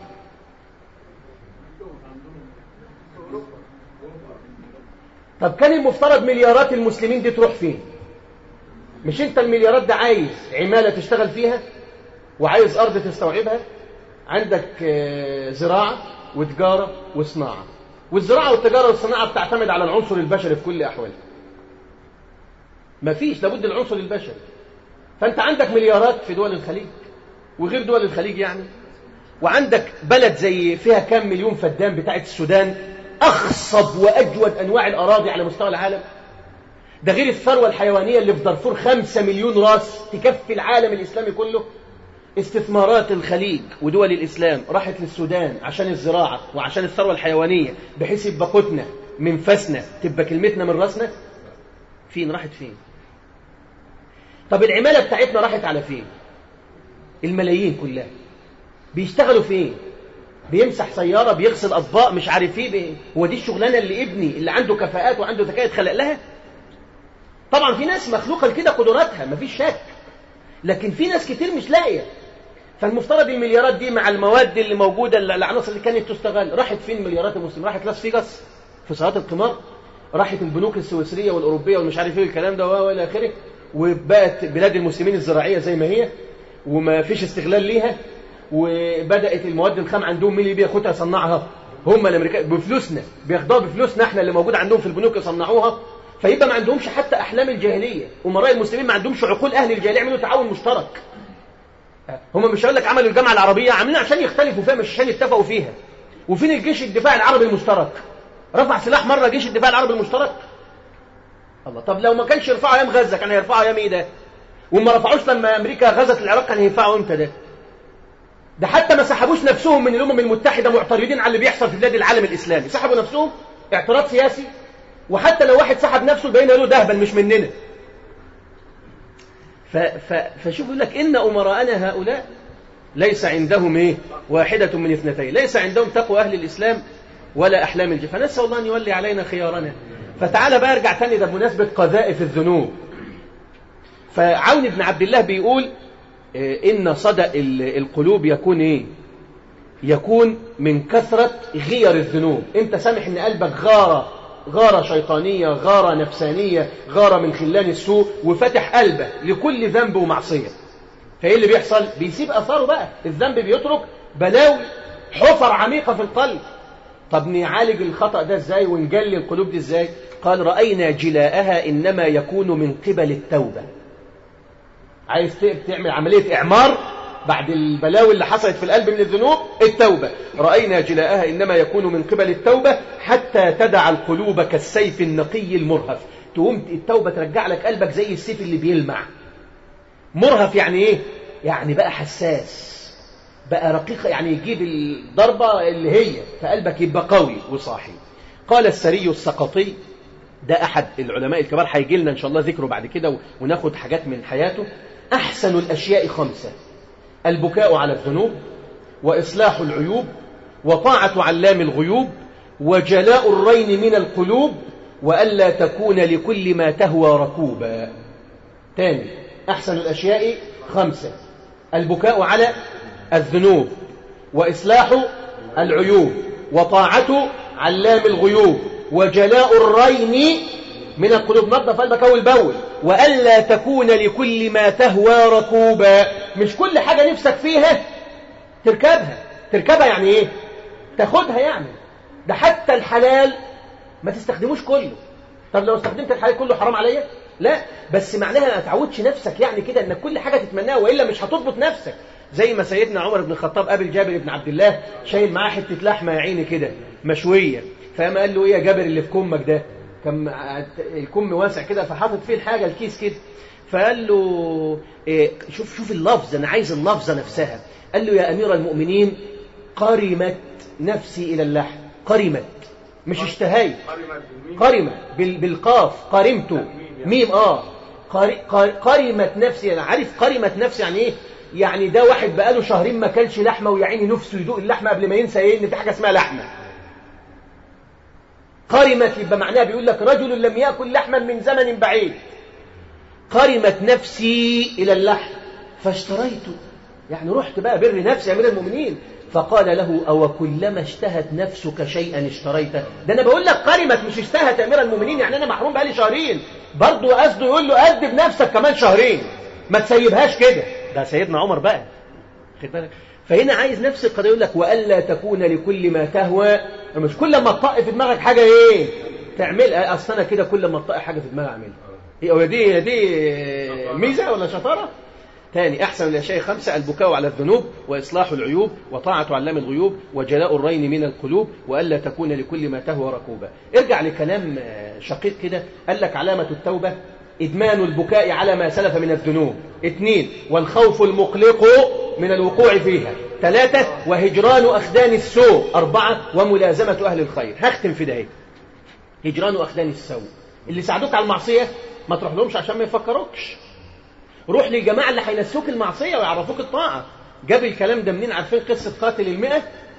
طب كان المفترض مليارات المسلمين دي تروح فين مش انت المليارات ده عايز عمالة تشتغل فيها وعايز أرض تستوعبها عندك زراعة وتجارة وصناعة والزراعة والتجارة والصناعة بتعتمد على العنصر البشري في كل أحوالها مفيش لابد العنصر البشري فأنت عندك مليارات في دول الخليج وغير دول الخليج يعني وعندك بلد زي فيها كام مليون فدان بتاعت السودان أخصب وأجود أنواع الأراضي على مستوى العالم ده غير الثروة الحيوانية اللي في دارفور خمسة مليون راس تكفي العالم الإسلامي كله استثمارات الخليج ودول الإسلام راحت للسودان عشان الزراعة وعشان الثروة الحيوانية بحيث يبقى قوتنا من فسنا تبقى كلمتنا من راسنا فين راحت فين طب العمالة بتاعتنا راحت على فين الملايين كلها بيشتغلوا فين بيمسح سيارة بيغسل أطباق مش عارف ايه بي... هو دي الشغلانة اللي ابني اللي عنده كفاءات وعنده ذكاء اتخلق لها طبعا في ناس مخلوقة لكده قدراتها مفيش شك لكن في ناس كتير مش لاقيه فالمفترض المليارات دي مع المواد اللي موجودة العناصر اللي كانت تستغل راحت فين مليارات المسلمين راحت لاس فيجاس في صالات القمار راحت البنوك السويسرية والأوروبية والمش عارف ايه الكلام ده والى آخره وبقت بلاد المسلمين الزراعية زي ما هي وما فيش استغلال ليها وبدأت المواد الخام عندهم مين اللي بياخدها يصنعها هم الامريكان بفلوسنا بياخدوها بفلوسنا احنا اللي موجود عندهم في البنوك يصنعوها فيبقى ما عندهمش حتى احلام الجاهليه امراء المسلمين ما عندهمش عقول اهل الجاهليه يعملوا تعاون مشترك هم مش هقول لك عملوا الجامعه العربيه عاملين عشان يختلفوا فيها مش عشان يتفقوا فيها وفين الجيش الدفاع العربي المشترك رفع سلاح مره جيش الدفاع العربي المشترك الله طب لو ما كانش يرفعوا ايام غزه كان هيرفعوا ايام ايه ده وما رفعوش لما امريكا غزت العراق كان هينفعوا امتى ده ده حتى ما سحبوش نفسهم من الامم المتحده معترضين على اللي بيحصل في بلاد العالم الاسلامي سحبوا نفسهم اعتراض سياسي وحتى لو واحد سحب نفسه بين له دهبل مش مننا ف ف فشوف يقول لك ان امراءنا هؤلاء ليس عندهم ايه واحده من اثنتين ليس عندهم تقوى اهل الاسلام ولا احلام الجنه فنسال الله ان يولي علينا خيارنا فتعالى بقى ارجع تاني ده بمناسبه قذائف الذنوب فعون بن عبد الله بيقول إن صدأ القلوب يكون إيه يكون من كثرة غير الذنوب أنت سامح أن قلبك غارة غارة شيطانية غارة نفسانية غارة من خلان السوء وفتح قلبك لكل ذنب ومعصية فإيه اللي بيحصل بيسيب أثاره بقى الذنب بيترك بلاوي حفر عميقة في القلب طب نعالج الخطأ ده ازاي ونجلي القلوب دي ازاي قال رأينا جلاءها إنما يكون من قبل التوبة عايز تعمل عملية إعمار بعد البلاوي اللي حصلت في القلب من الذنوب التوبة رأينا جلاءها إنما يكون من قبل التوبة حتى تدع القلوب كالسيف النقي المرهف تقوم التوبة ترجع لك قلبك زي السيف اللي بيلمع مرهف يعني إيه يعني بقى حساس بقى رقيق يعني يجيب الضربة اللي هي فقلبك يبقى قوي وصاحي قال السري السقطي ده أحد العلماء الكبار هيجي لنا إن شاء الله ذكره بعد كده وناخد حاجات من حياته أحسن الأشياء خمسة البكاء على الذنوب وإصلاح العيوب وطاعة علام الغيوب وجلاء الرين من القلوب وألا تكون لكل ما تهوى ركوبا تاني أحسن الأشياء خمسة البكاء على الذنوب وإصلاح العيوب وطاعة علام الغيوب وجلاء الرين من القلوب نظف قلبك أول بول وألا تكون لكل ما تهوى ركوبا مش كل حاجة نفسك فيها تركبها تركبها يعني ايه تاخدها يعني ده حتى الحلال ما تستخدموش كله طب لو استخدمت الحلال كله حرام عليا لا بس معناها ما تعودش نفسك يعني كده انك كل حاجه تتمناها والا مش هتضبط نفسك زي ما سيدنا عمر بن الخطاب قابل جابر بن عبد الله شايل معاه حته لحمه يا عيني كده مشويه فقام قال له ايه يا جابر اللي في كمك ده كان الكم واسع كده فحاطط فيه الحاجه الكيس كده فقال له إيه شوف شوف اللفظ انا عايز اللفظه نفسها قال له يا امير المؤمنين قرمت نفسي الى اللحم قرمت مش اشتهيت قرمت بالقاف قرمت ميم اه قرمت نفسي انا عارف قرمت نفسي يعني ايه يعني ده واحد بقاله شهرين ما كلش لحمه ويا عيني نفسه يدوق اللحمه قبل ما ينسى ايه ان في حاجه اسمها لحمه قرمت يبقى معناها بيقول لك رجل لم ياكل لحما من زمن بعيد قرمت نفسي الى اللحم فاشتريته يعني رحت بقى بر نفسي يا امير المؤمنين فقال له أو كلما اشتهت نفسك شيئا اشتريته ده أنا بقول لك قرمت مش اشتهت يا أمير المؤمنين يعني أنا محروم بقالي شهرين برضه قصده يقول له أدب نفسك كمان شهرين ما تسيبهاش كده ده سيدنا عمر بقى خد بالك فهنا عايز نفس القضية يقول لك وألا تكون لكل ما تهوى مش كل ما تطق في دماغك حاجة إيه تعملها أصل أنا كده كل ما تطق حاجة في دماغي أعملها هي دي دي ميزة ولا شطارة ثاني أحسن الأشياء خمسة البكاء على الذنوب وإصلاح العيوب وطاعة علام الغيوب وجلاء الرين من القلوب وألا تكون لكل ما تهوى ركوبا ارجع لكلام شقيق كده قال لك علامة التوبة إدمان البكاء على ما سلف من الذنوب اثنين والخوف المقلق من الوقوع فيها ثلاثة وهجران أخدان السوء أربعة وملازمة أهل الخير هختم في ده هجران أخدان السوء اللي ساعدوك على المعصية ما تروح لهمش عشان ما يفكروكش روح للجماعة اللي هينسوك المعصية ويعرفوك الطاعة جاب الكلام ده منين عارفين قصة قاتل المئة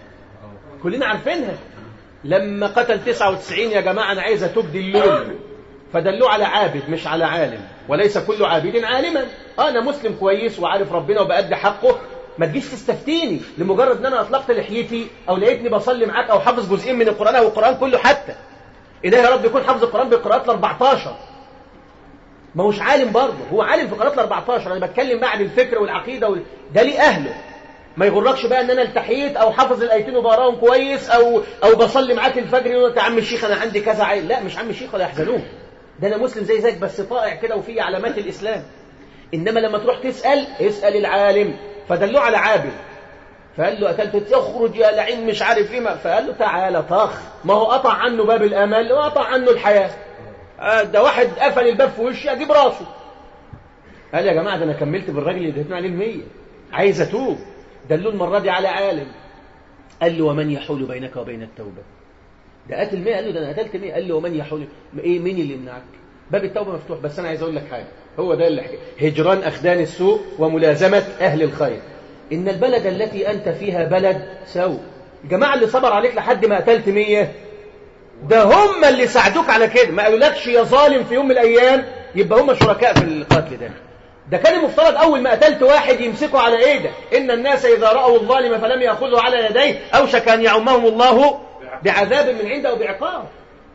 كلنا عارفينها لما قتل 99 يا جماعة أنا عايز أتوب اللون فدلوه على عابد مش على عالم وليس كل عابد عالما أنا مسلم كويس وعارف ربنا وبأدي حقه ما تجيش تستفتيني لمجرد ان انا اطلقت لحيتي او لقيتني بصلي معاك او حافظ جزئين من القران او القران كله حتى إله يا رب يكون حافظ القران بالقراءات ال 14 ما هوش عالم برضه هو عالم في قراءات ال 14 انا بتكلم بقى عن الفكر والعقيده وال... ده ليه اهله ما يغركش بقى ان انا التحيت او حافظ الايتين وبقراهم كويس او او بصلي معاك الفجر يقول يا عم الشيخ انا عندي كذا عيل لا مش عم الشيخ ولا يحزنوه ده انا مسلم زي زيك بس طائع كده وفيه علامات الاسلام انما لما تروح تسال اسال العالم فدلوه على عابد فقال له أكلت تخرج يا لعين مش عارف ايه فقال له تعالى طخ ما هو قطع عنه باب الأمل وقطع عنه الحياة ده واحد قفل الباب في وشي أجيب راسه قال يا جماعة ده أنا كملت بالراجل اللي اديتنا عليه المية عايز أتوب دلوه المرة دي على عالم قال له ومن يحول بينك وبين التوبة ده قتل مية قال له ده أنا قتلت مية قال له ومن يحول إيه مين اللي يمنعك باب التوبة مفتوح بس أنا عايز أقول لك حاجة هو ده اللي حكي. هجران أخدان السوء وملازمة أهل الخير إن البلد التي أنت فيها بلد سوء الجماعة اللي صبر عليك لحد ما قتلت مية ده هم اللي ساعدوك على كده ما قالولكش يا ظالم في يوم من الأيام يبقى هم شركاء في القتل ده ده كان المفترض أول ما قتلت واحد يمسكوا على إيدك إن الناس إذا رأوا الظالم فلم يأخذوا على يديه أوشك أن يعمهم الله بعذاب من عنده أو بعقاب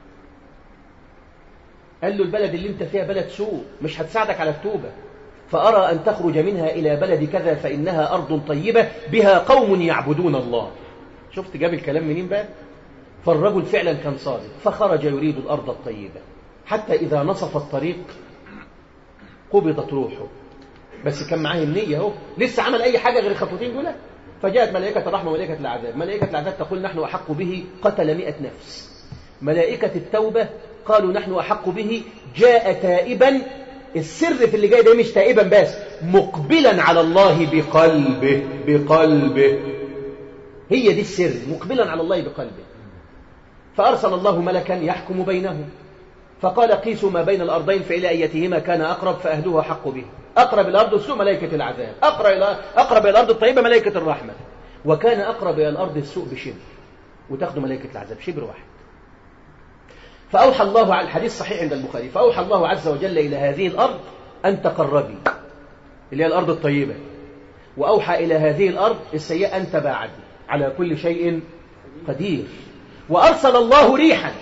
قال له البلد اللي انت فيها بلد سوء مش هتساعدك على التوبة فأرى أن تخرج منها إلى بلد كذا فإنها أرض طيبة بها قوم يعبدون الله شفت جاب الكلام منين بقى فالرجل فعلا كان صادق فخرج يريد الأرض الطيبة حتى إذا نصف الطريق قبضت روحه بس كان معاه النية اهو لسه عمل أي حاجة غير الخطوتين دول فجاءت ملائكة الرحمة وملائكة العذاب ملائكة العذاب تقول نحن أحق به قتل مئة نفس ملائكة التوبة قالوا نحن أحق به جاء تائبا السر في اللي جاي ده مش تائبا بس مقبلا على الله بقلبه بقلبه هي دي السر مقبلا على الله بقلبه فأرسل الله ملكا يحكم بينهم فقال قيسوا ما بين الأرضين فإلى أيتهما كان أقرب فأهلها حق به أقرب الأرض السوء ملائكة العذاب أقرب إلى أقرب إلى الأرض الطيبة ملائكة الرحمة وكان أقرب إلى الأرض السوء بشبر وتاخذوا ملائكة العذاب شبر واحد فأوحى الله على الحديث صحيح عند البخاري فأوحى الله عز وجل إلى هذه الأرض أن تقربي اللي هي الأرض الطيبة وأوحى إلى هذه الأرض السيئة أن تباعدي على كل شيء قدير وأرسل الله ريحا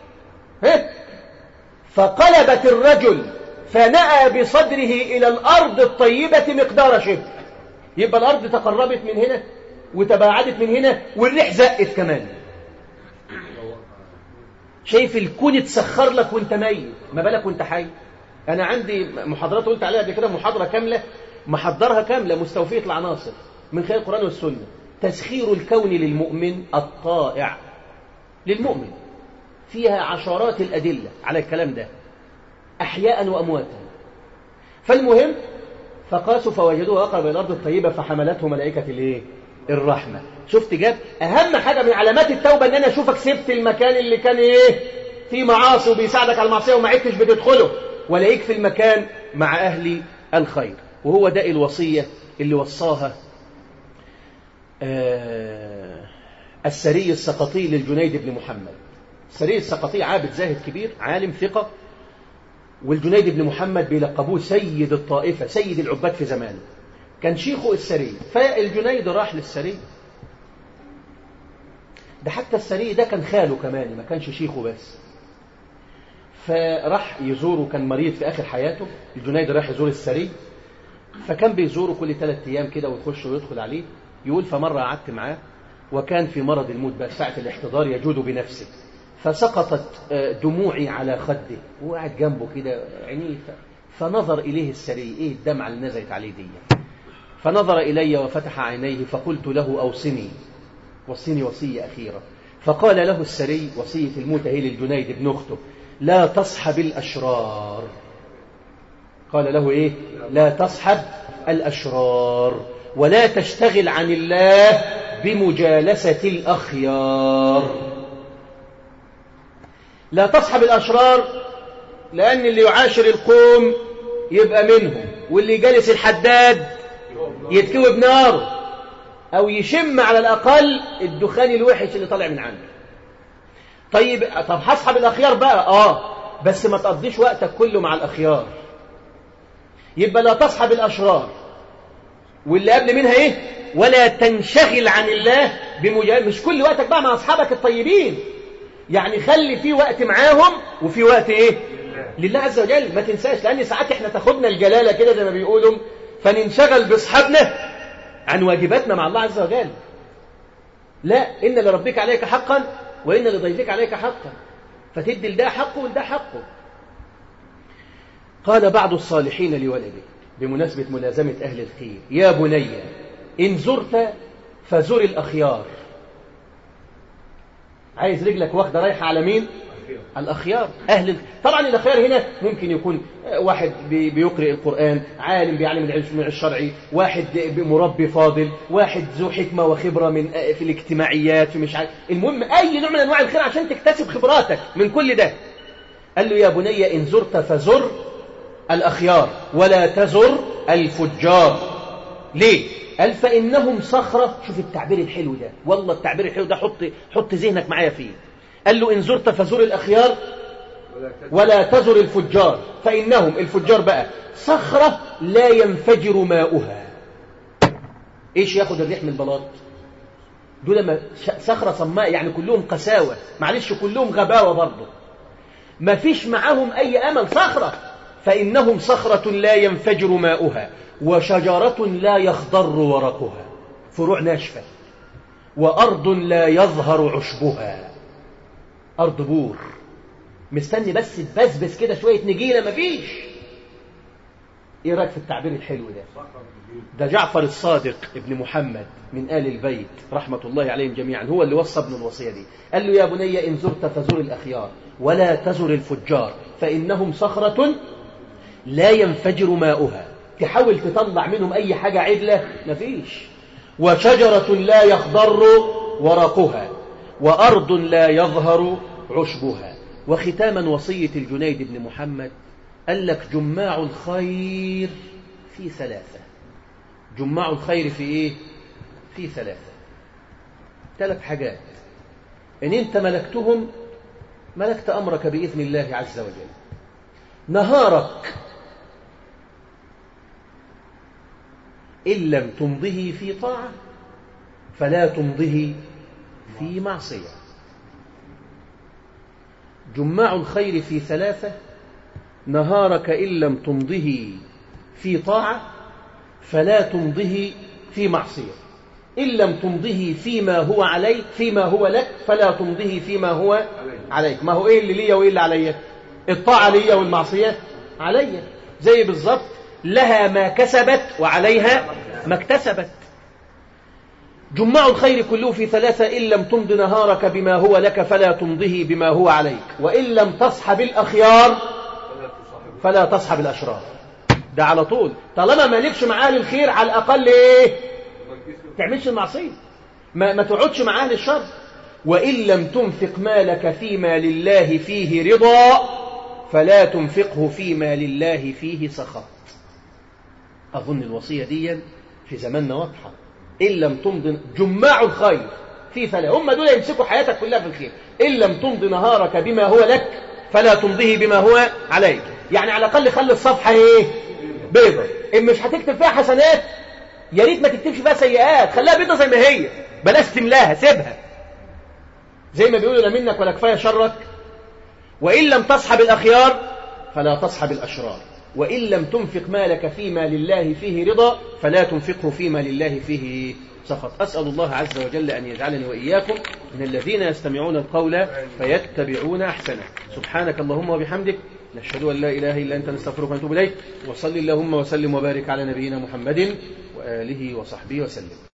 فقلبت الرجل فنأى بصدره إلى الأرض الطيبة مقدار شبر يبقى الأرض تقربت من هنا وتباعدت من هنا والريح زقت كمان شايف الكون اتسخر لك وانت ميت ما بالك وانت حي انا عندي محاضرات قلت عليها قبل كده محاضره كامله محضرها كامله مستوفيه العناصر من خلال القران والسنه تسخير الكون للمؤمن الطائع للمؤمن فيها عشرات الادله على الكلام ده احياء وامواتا فالمهم فقاسوا فوجدوه اقرب الى الارض الطيبه فحملته ملائكه الايه الرحمه شفت جاب اهم حاجه من علامات التوبه ان انا اشوفك سبت المكان اللي كان ايه فيه معاصي وبيساعدك على المعصيه وما عدتش بتدخله ولاقيك في المكان مع اهل الخير وهو ده الوصيه اللي وصاها آه السري السقطي للجنيد بن محمد السري السقطي عابد زاهد كبير عالم ثقه والجنيد بن محمد بيلقبوه سيد الطائفه سيد العباد في زمانه كان شيخه السري فالجنيد راح للسري ده حتى السري ده كان خاله كمان ما كانش شيخه بس فراح يزوره كان مريض في آخر حياته الجنيد راح يزور السري فكان بيزوره كل ثلاث أيام كده ويخش ويدخل عليه يقول فمرة قعدت معاه وكان في مرض الموت بقى ساعة الاحتضار يجود بنفسه فسقطت دموعي على خده وقعد جنبه كده عينيه فنظر إليه السري إيه الدمعة اللي نزلت عليه دي فنظر إلي وفتح عينيه فقلت له أوصني وصيني وصية أخيرة فقال له السري وصية الموت هي للجنيد ابن أخته لا تصحب الأشرار قال له إيه لا تصحب الأشرار ولا تشتغل عن الله بمجالسة الأخيار لا تصحب الأشرار لأن اللي يعاشر القوم يبقى منهم واللي جالس الحداد يتكوي بناره أو يشم على الأقل الدخان الوحش اللي طالع من عنده طيب طب هصحب الأخيار بقى آه بس ما تقضيش وقتك كله مع الأخيار يبقى لا تصحب الأشرار واللي قبل منها إيه ولا تنشغل عن الله بمجال مش كل وقتك بقى مع أصحابك الطيبين يعني خلي في وقت معاهم وفي وقت إيه لله عز وجل ما تنساش لأن ساعات إحنا تاخدنا الجلالة كده زي ما بيقولوا فننشغل بأصحابنا عن واجباتنا مع الله عز وجل لا إن لربك عليك حقا وإن لضيفك عليك حقا فتدي لده حقه ولده حقه قال بعض الصالحين لولده بمناسبة ملازمة أهل الخير يا بني إن زرت فزر الأخيار عايز رجلك واخدة رايحة على مين؟ الأخيار أهل ال... طبعا الأخيار هنا ممكن يكون واحد بي... بيقرأ القرآن عالم بيعلم العلم الشرعي واحد مربي فاضل واحد ذو حكمة وخبرة من في الاجتماعيات في مش عارف المهم أي نوع من أنواع الخير عشان تكتسب خبراتك من كل ده قال له يا بني إن زرت فزر الأخيار ولا تزر الفجار ليه؟ قال فإنهم صخرة شوف التعبير الحلو ده والله التعبير الحلو ده حط حط ذهنك معايا فيه قال له إن زرت فزر الأخيار ولا تزر الفجار فإنهم الفجار بقى صخرة لا ينفجر ماؤها إيش ياخد الريح من البلاط دول ما صخرة صماء يعني كلهم قساوة معلش كلهم غباوة برضه ما فيش معاهم أي أمل صخرة فإنهم صخرة لا ينفجر ماؤها وشجرة لا يخضر ورقها فروع ناشفة وأرض لا يظهر عشبها أرض بور مستني بس تبسبس كده شوية نجيلة مفيش إيه رأيك في التعبير الحلو ده ده جعفر الصادق ابن محمد من آل البيت رحمة الله عليهم جميعا هو اللي وصى ابن الوصية دي قال له يا بني إن زرت فزر الأخيار ولا تزر الفجار فإنهم صخرة لا ينفجر ماؤها تحاول تطلع منهم أي حاجة عدلة مفيش وشجرة لا يخضر ورقها وأرض لا يظهر عشبها وختاما وصية الجنيد بن محمد قال لك جماع الخير في ثلاثة جماع الخير في إيه؟ في ثلاثة ثلاث حاجات إن أنت ملكتهم ملكت أمرك بإذن الله عز وجل نهارك إن لم تمضه في طاعة فلا تمضه في معصية جماع الخير في ثلاثة نهارك إن لم تمضه في طاعة فلا تمضه في معصية إن لم تمضه فيما هو عليك فيما هو لك فلا تمضه فيما هو عليك ما هو إيه اللي ليا وإيه اللي عليا الطاعة ليا والمعصية عليا زي بالظبط لها ما كسبت وعليها ما اكتسبت جماع الخير كله في ثلاثة إن لم تمض نهارك بما هو لك فلا تمضه بما هو عليك وإن لم تصحب الأخيار فلا تصحب الأشرار ده على طول طالما مالكش مع أهل الخير على الأقل إيه تعملش المعصية ما, ما تقعدش مع أهل الشر وإن لم تنفق مالك فيما لله فيه رضا فلا تنفقه فيما لله فيه سخط أظن الوصية دي في زماننا واضحة إن لم تمضي جماع الخير في ثلاثة هم دول يمسكوا حياتك كلها في الخير إن لم تمضي نهارك بما هو لك فلا تمضيه بما هو عليك يعني على الأقل خلي الصفحة إيه بيضة إن مش هتكتب فيها حسنات يا ريت ما تكتبش فيها سيئات خليها بيضة زي ما هي بلاش تملاها سيبها زي ما بيقولوا لا منك ولا كفاية شرك وإن لم تصحب الأخيار فلا تصحب الأشرار وإن لم تنفق مالك فيما لله فيه رضا فلا تنفقه فيما لله فيه سخط أسأل الله عز وجل أن يجعلني وإياكم من الذين يستمعون القول فيتبعون أحسنه سبحانك اللهم وبحمدك نشهد أن لا إله إلا أنت نستغفرك ونتوب إليك وصل اللهم وسلم وبارك على نبينا محمد وآله وصحبه وسلم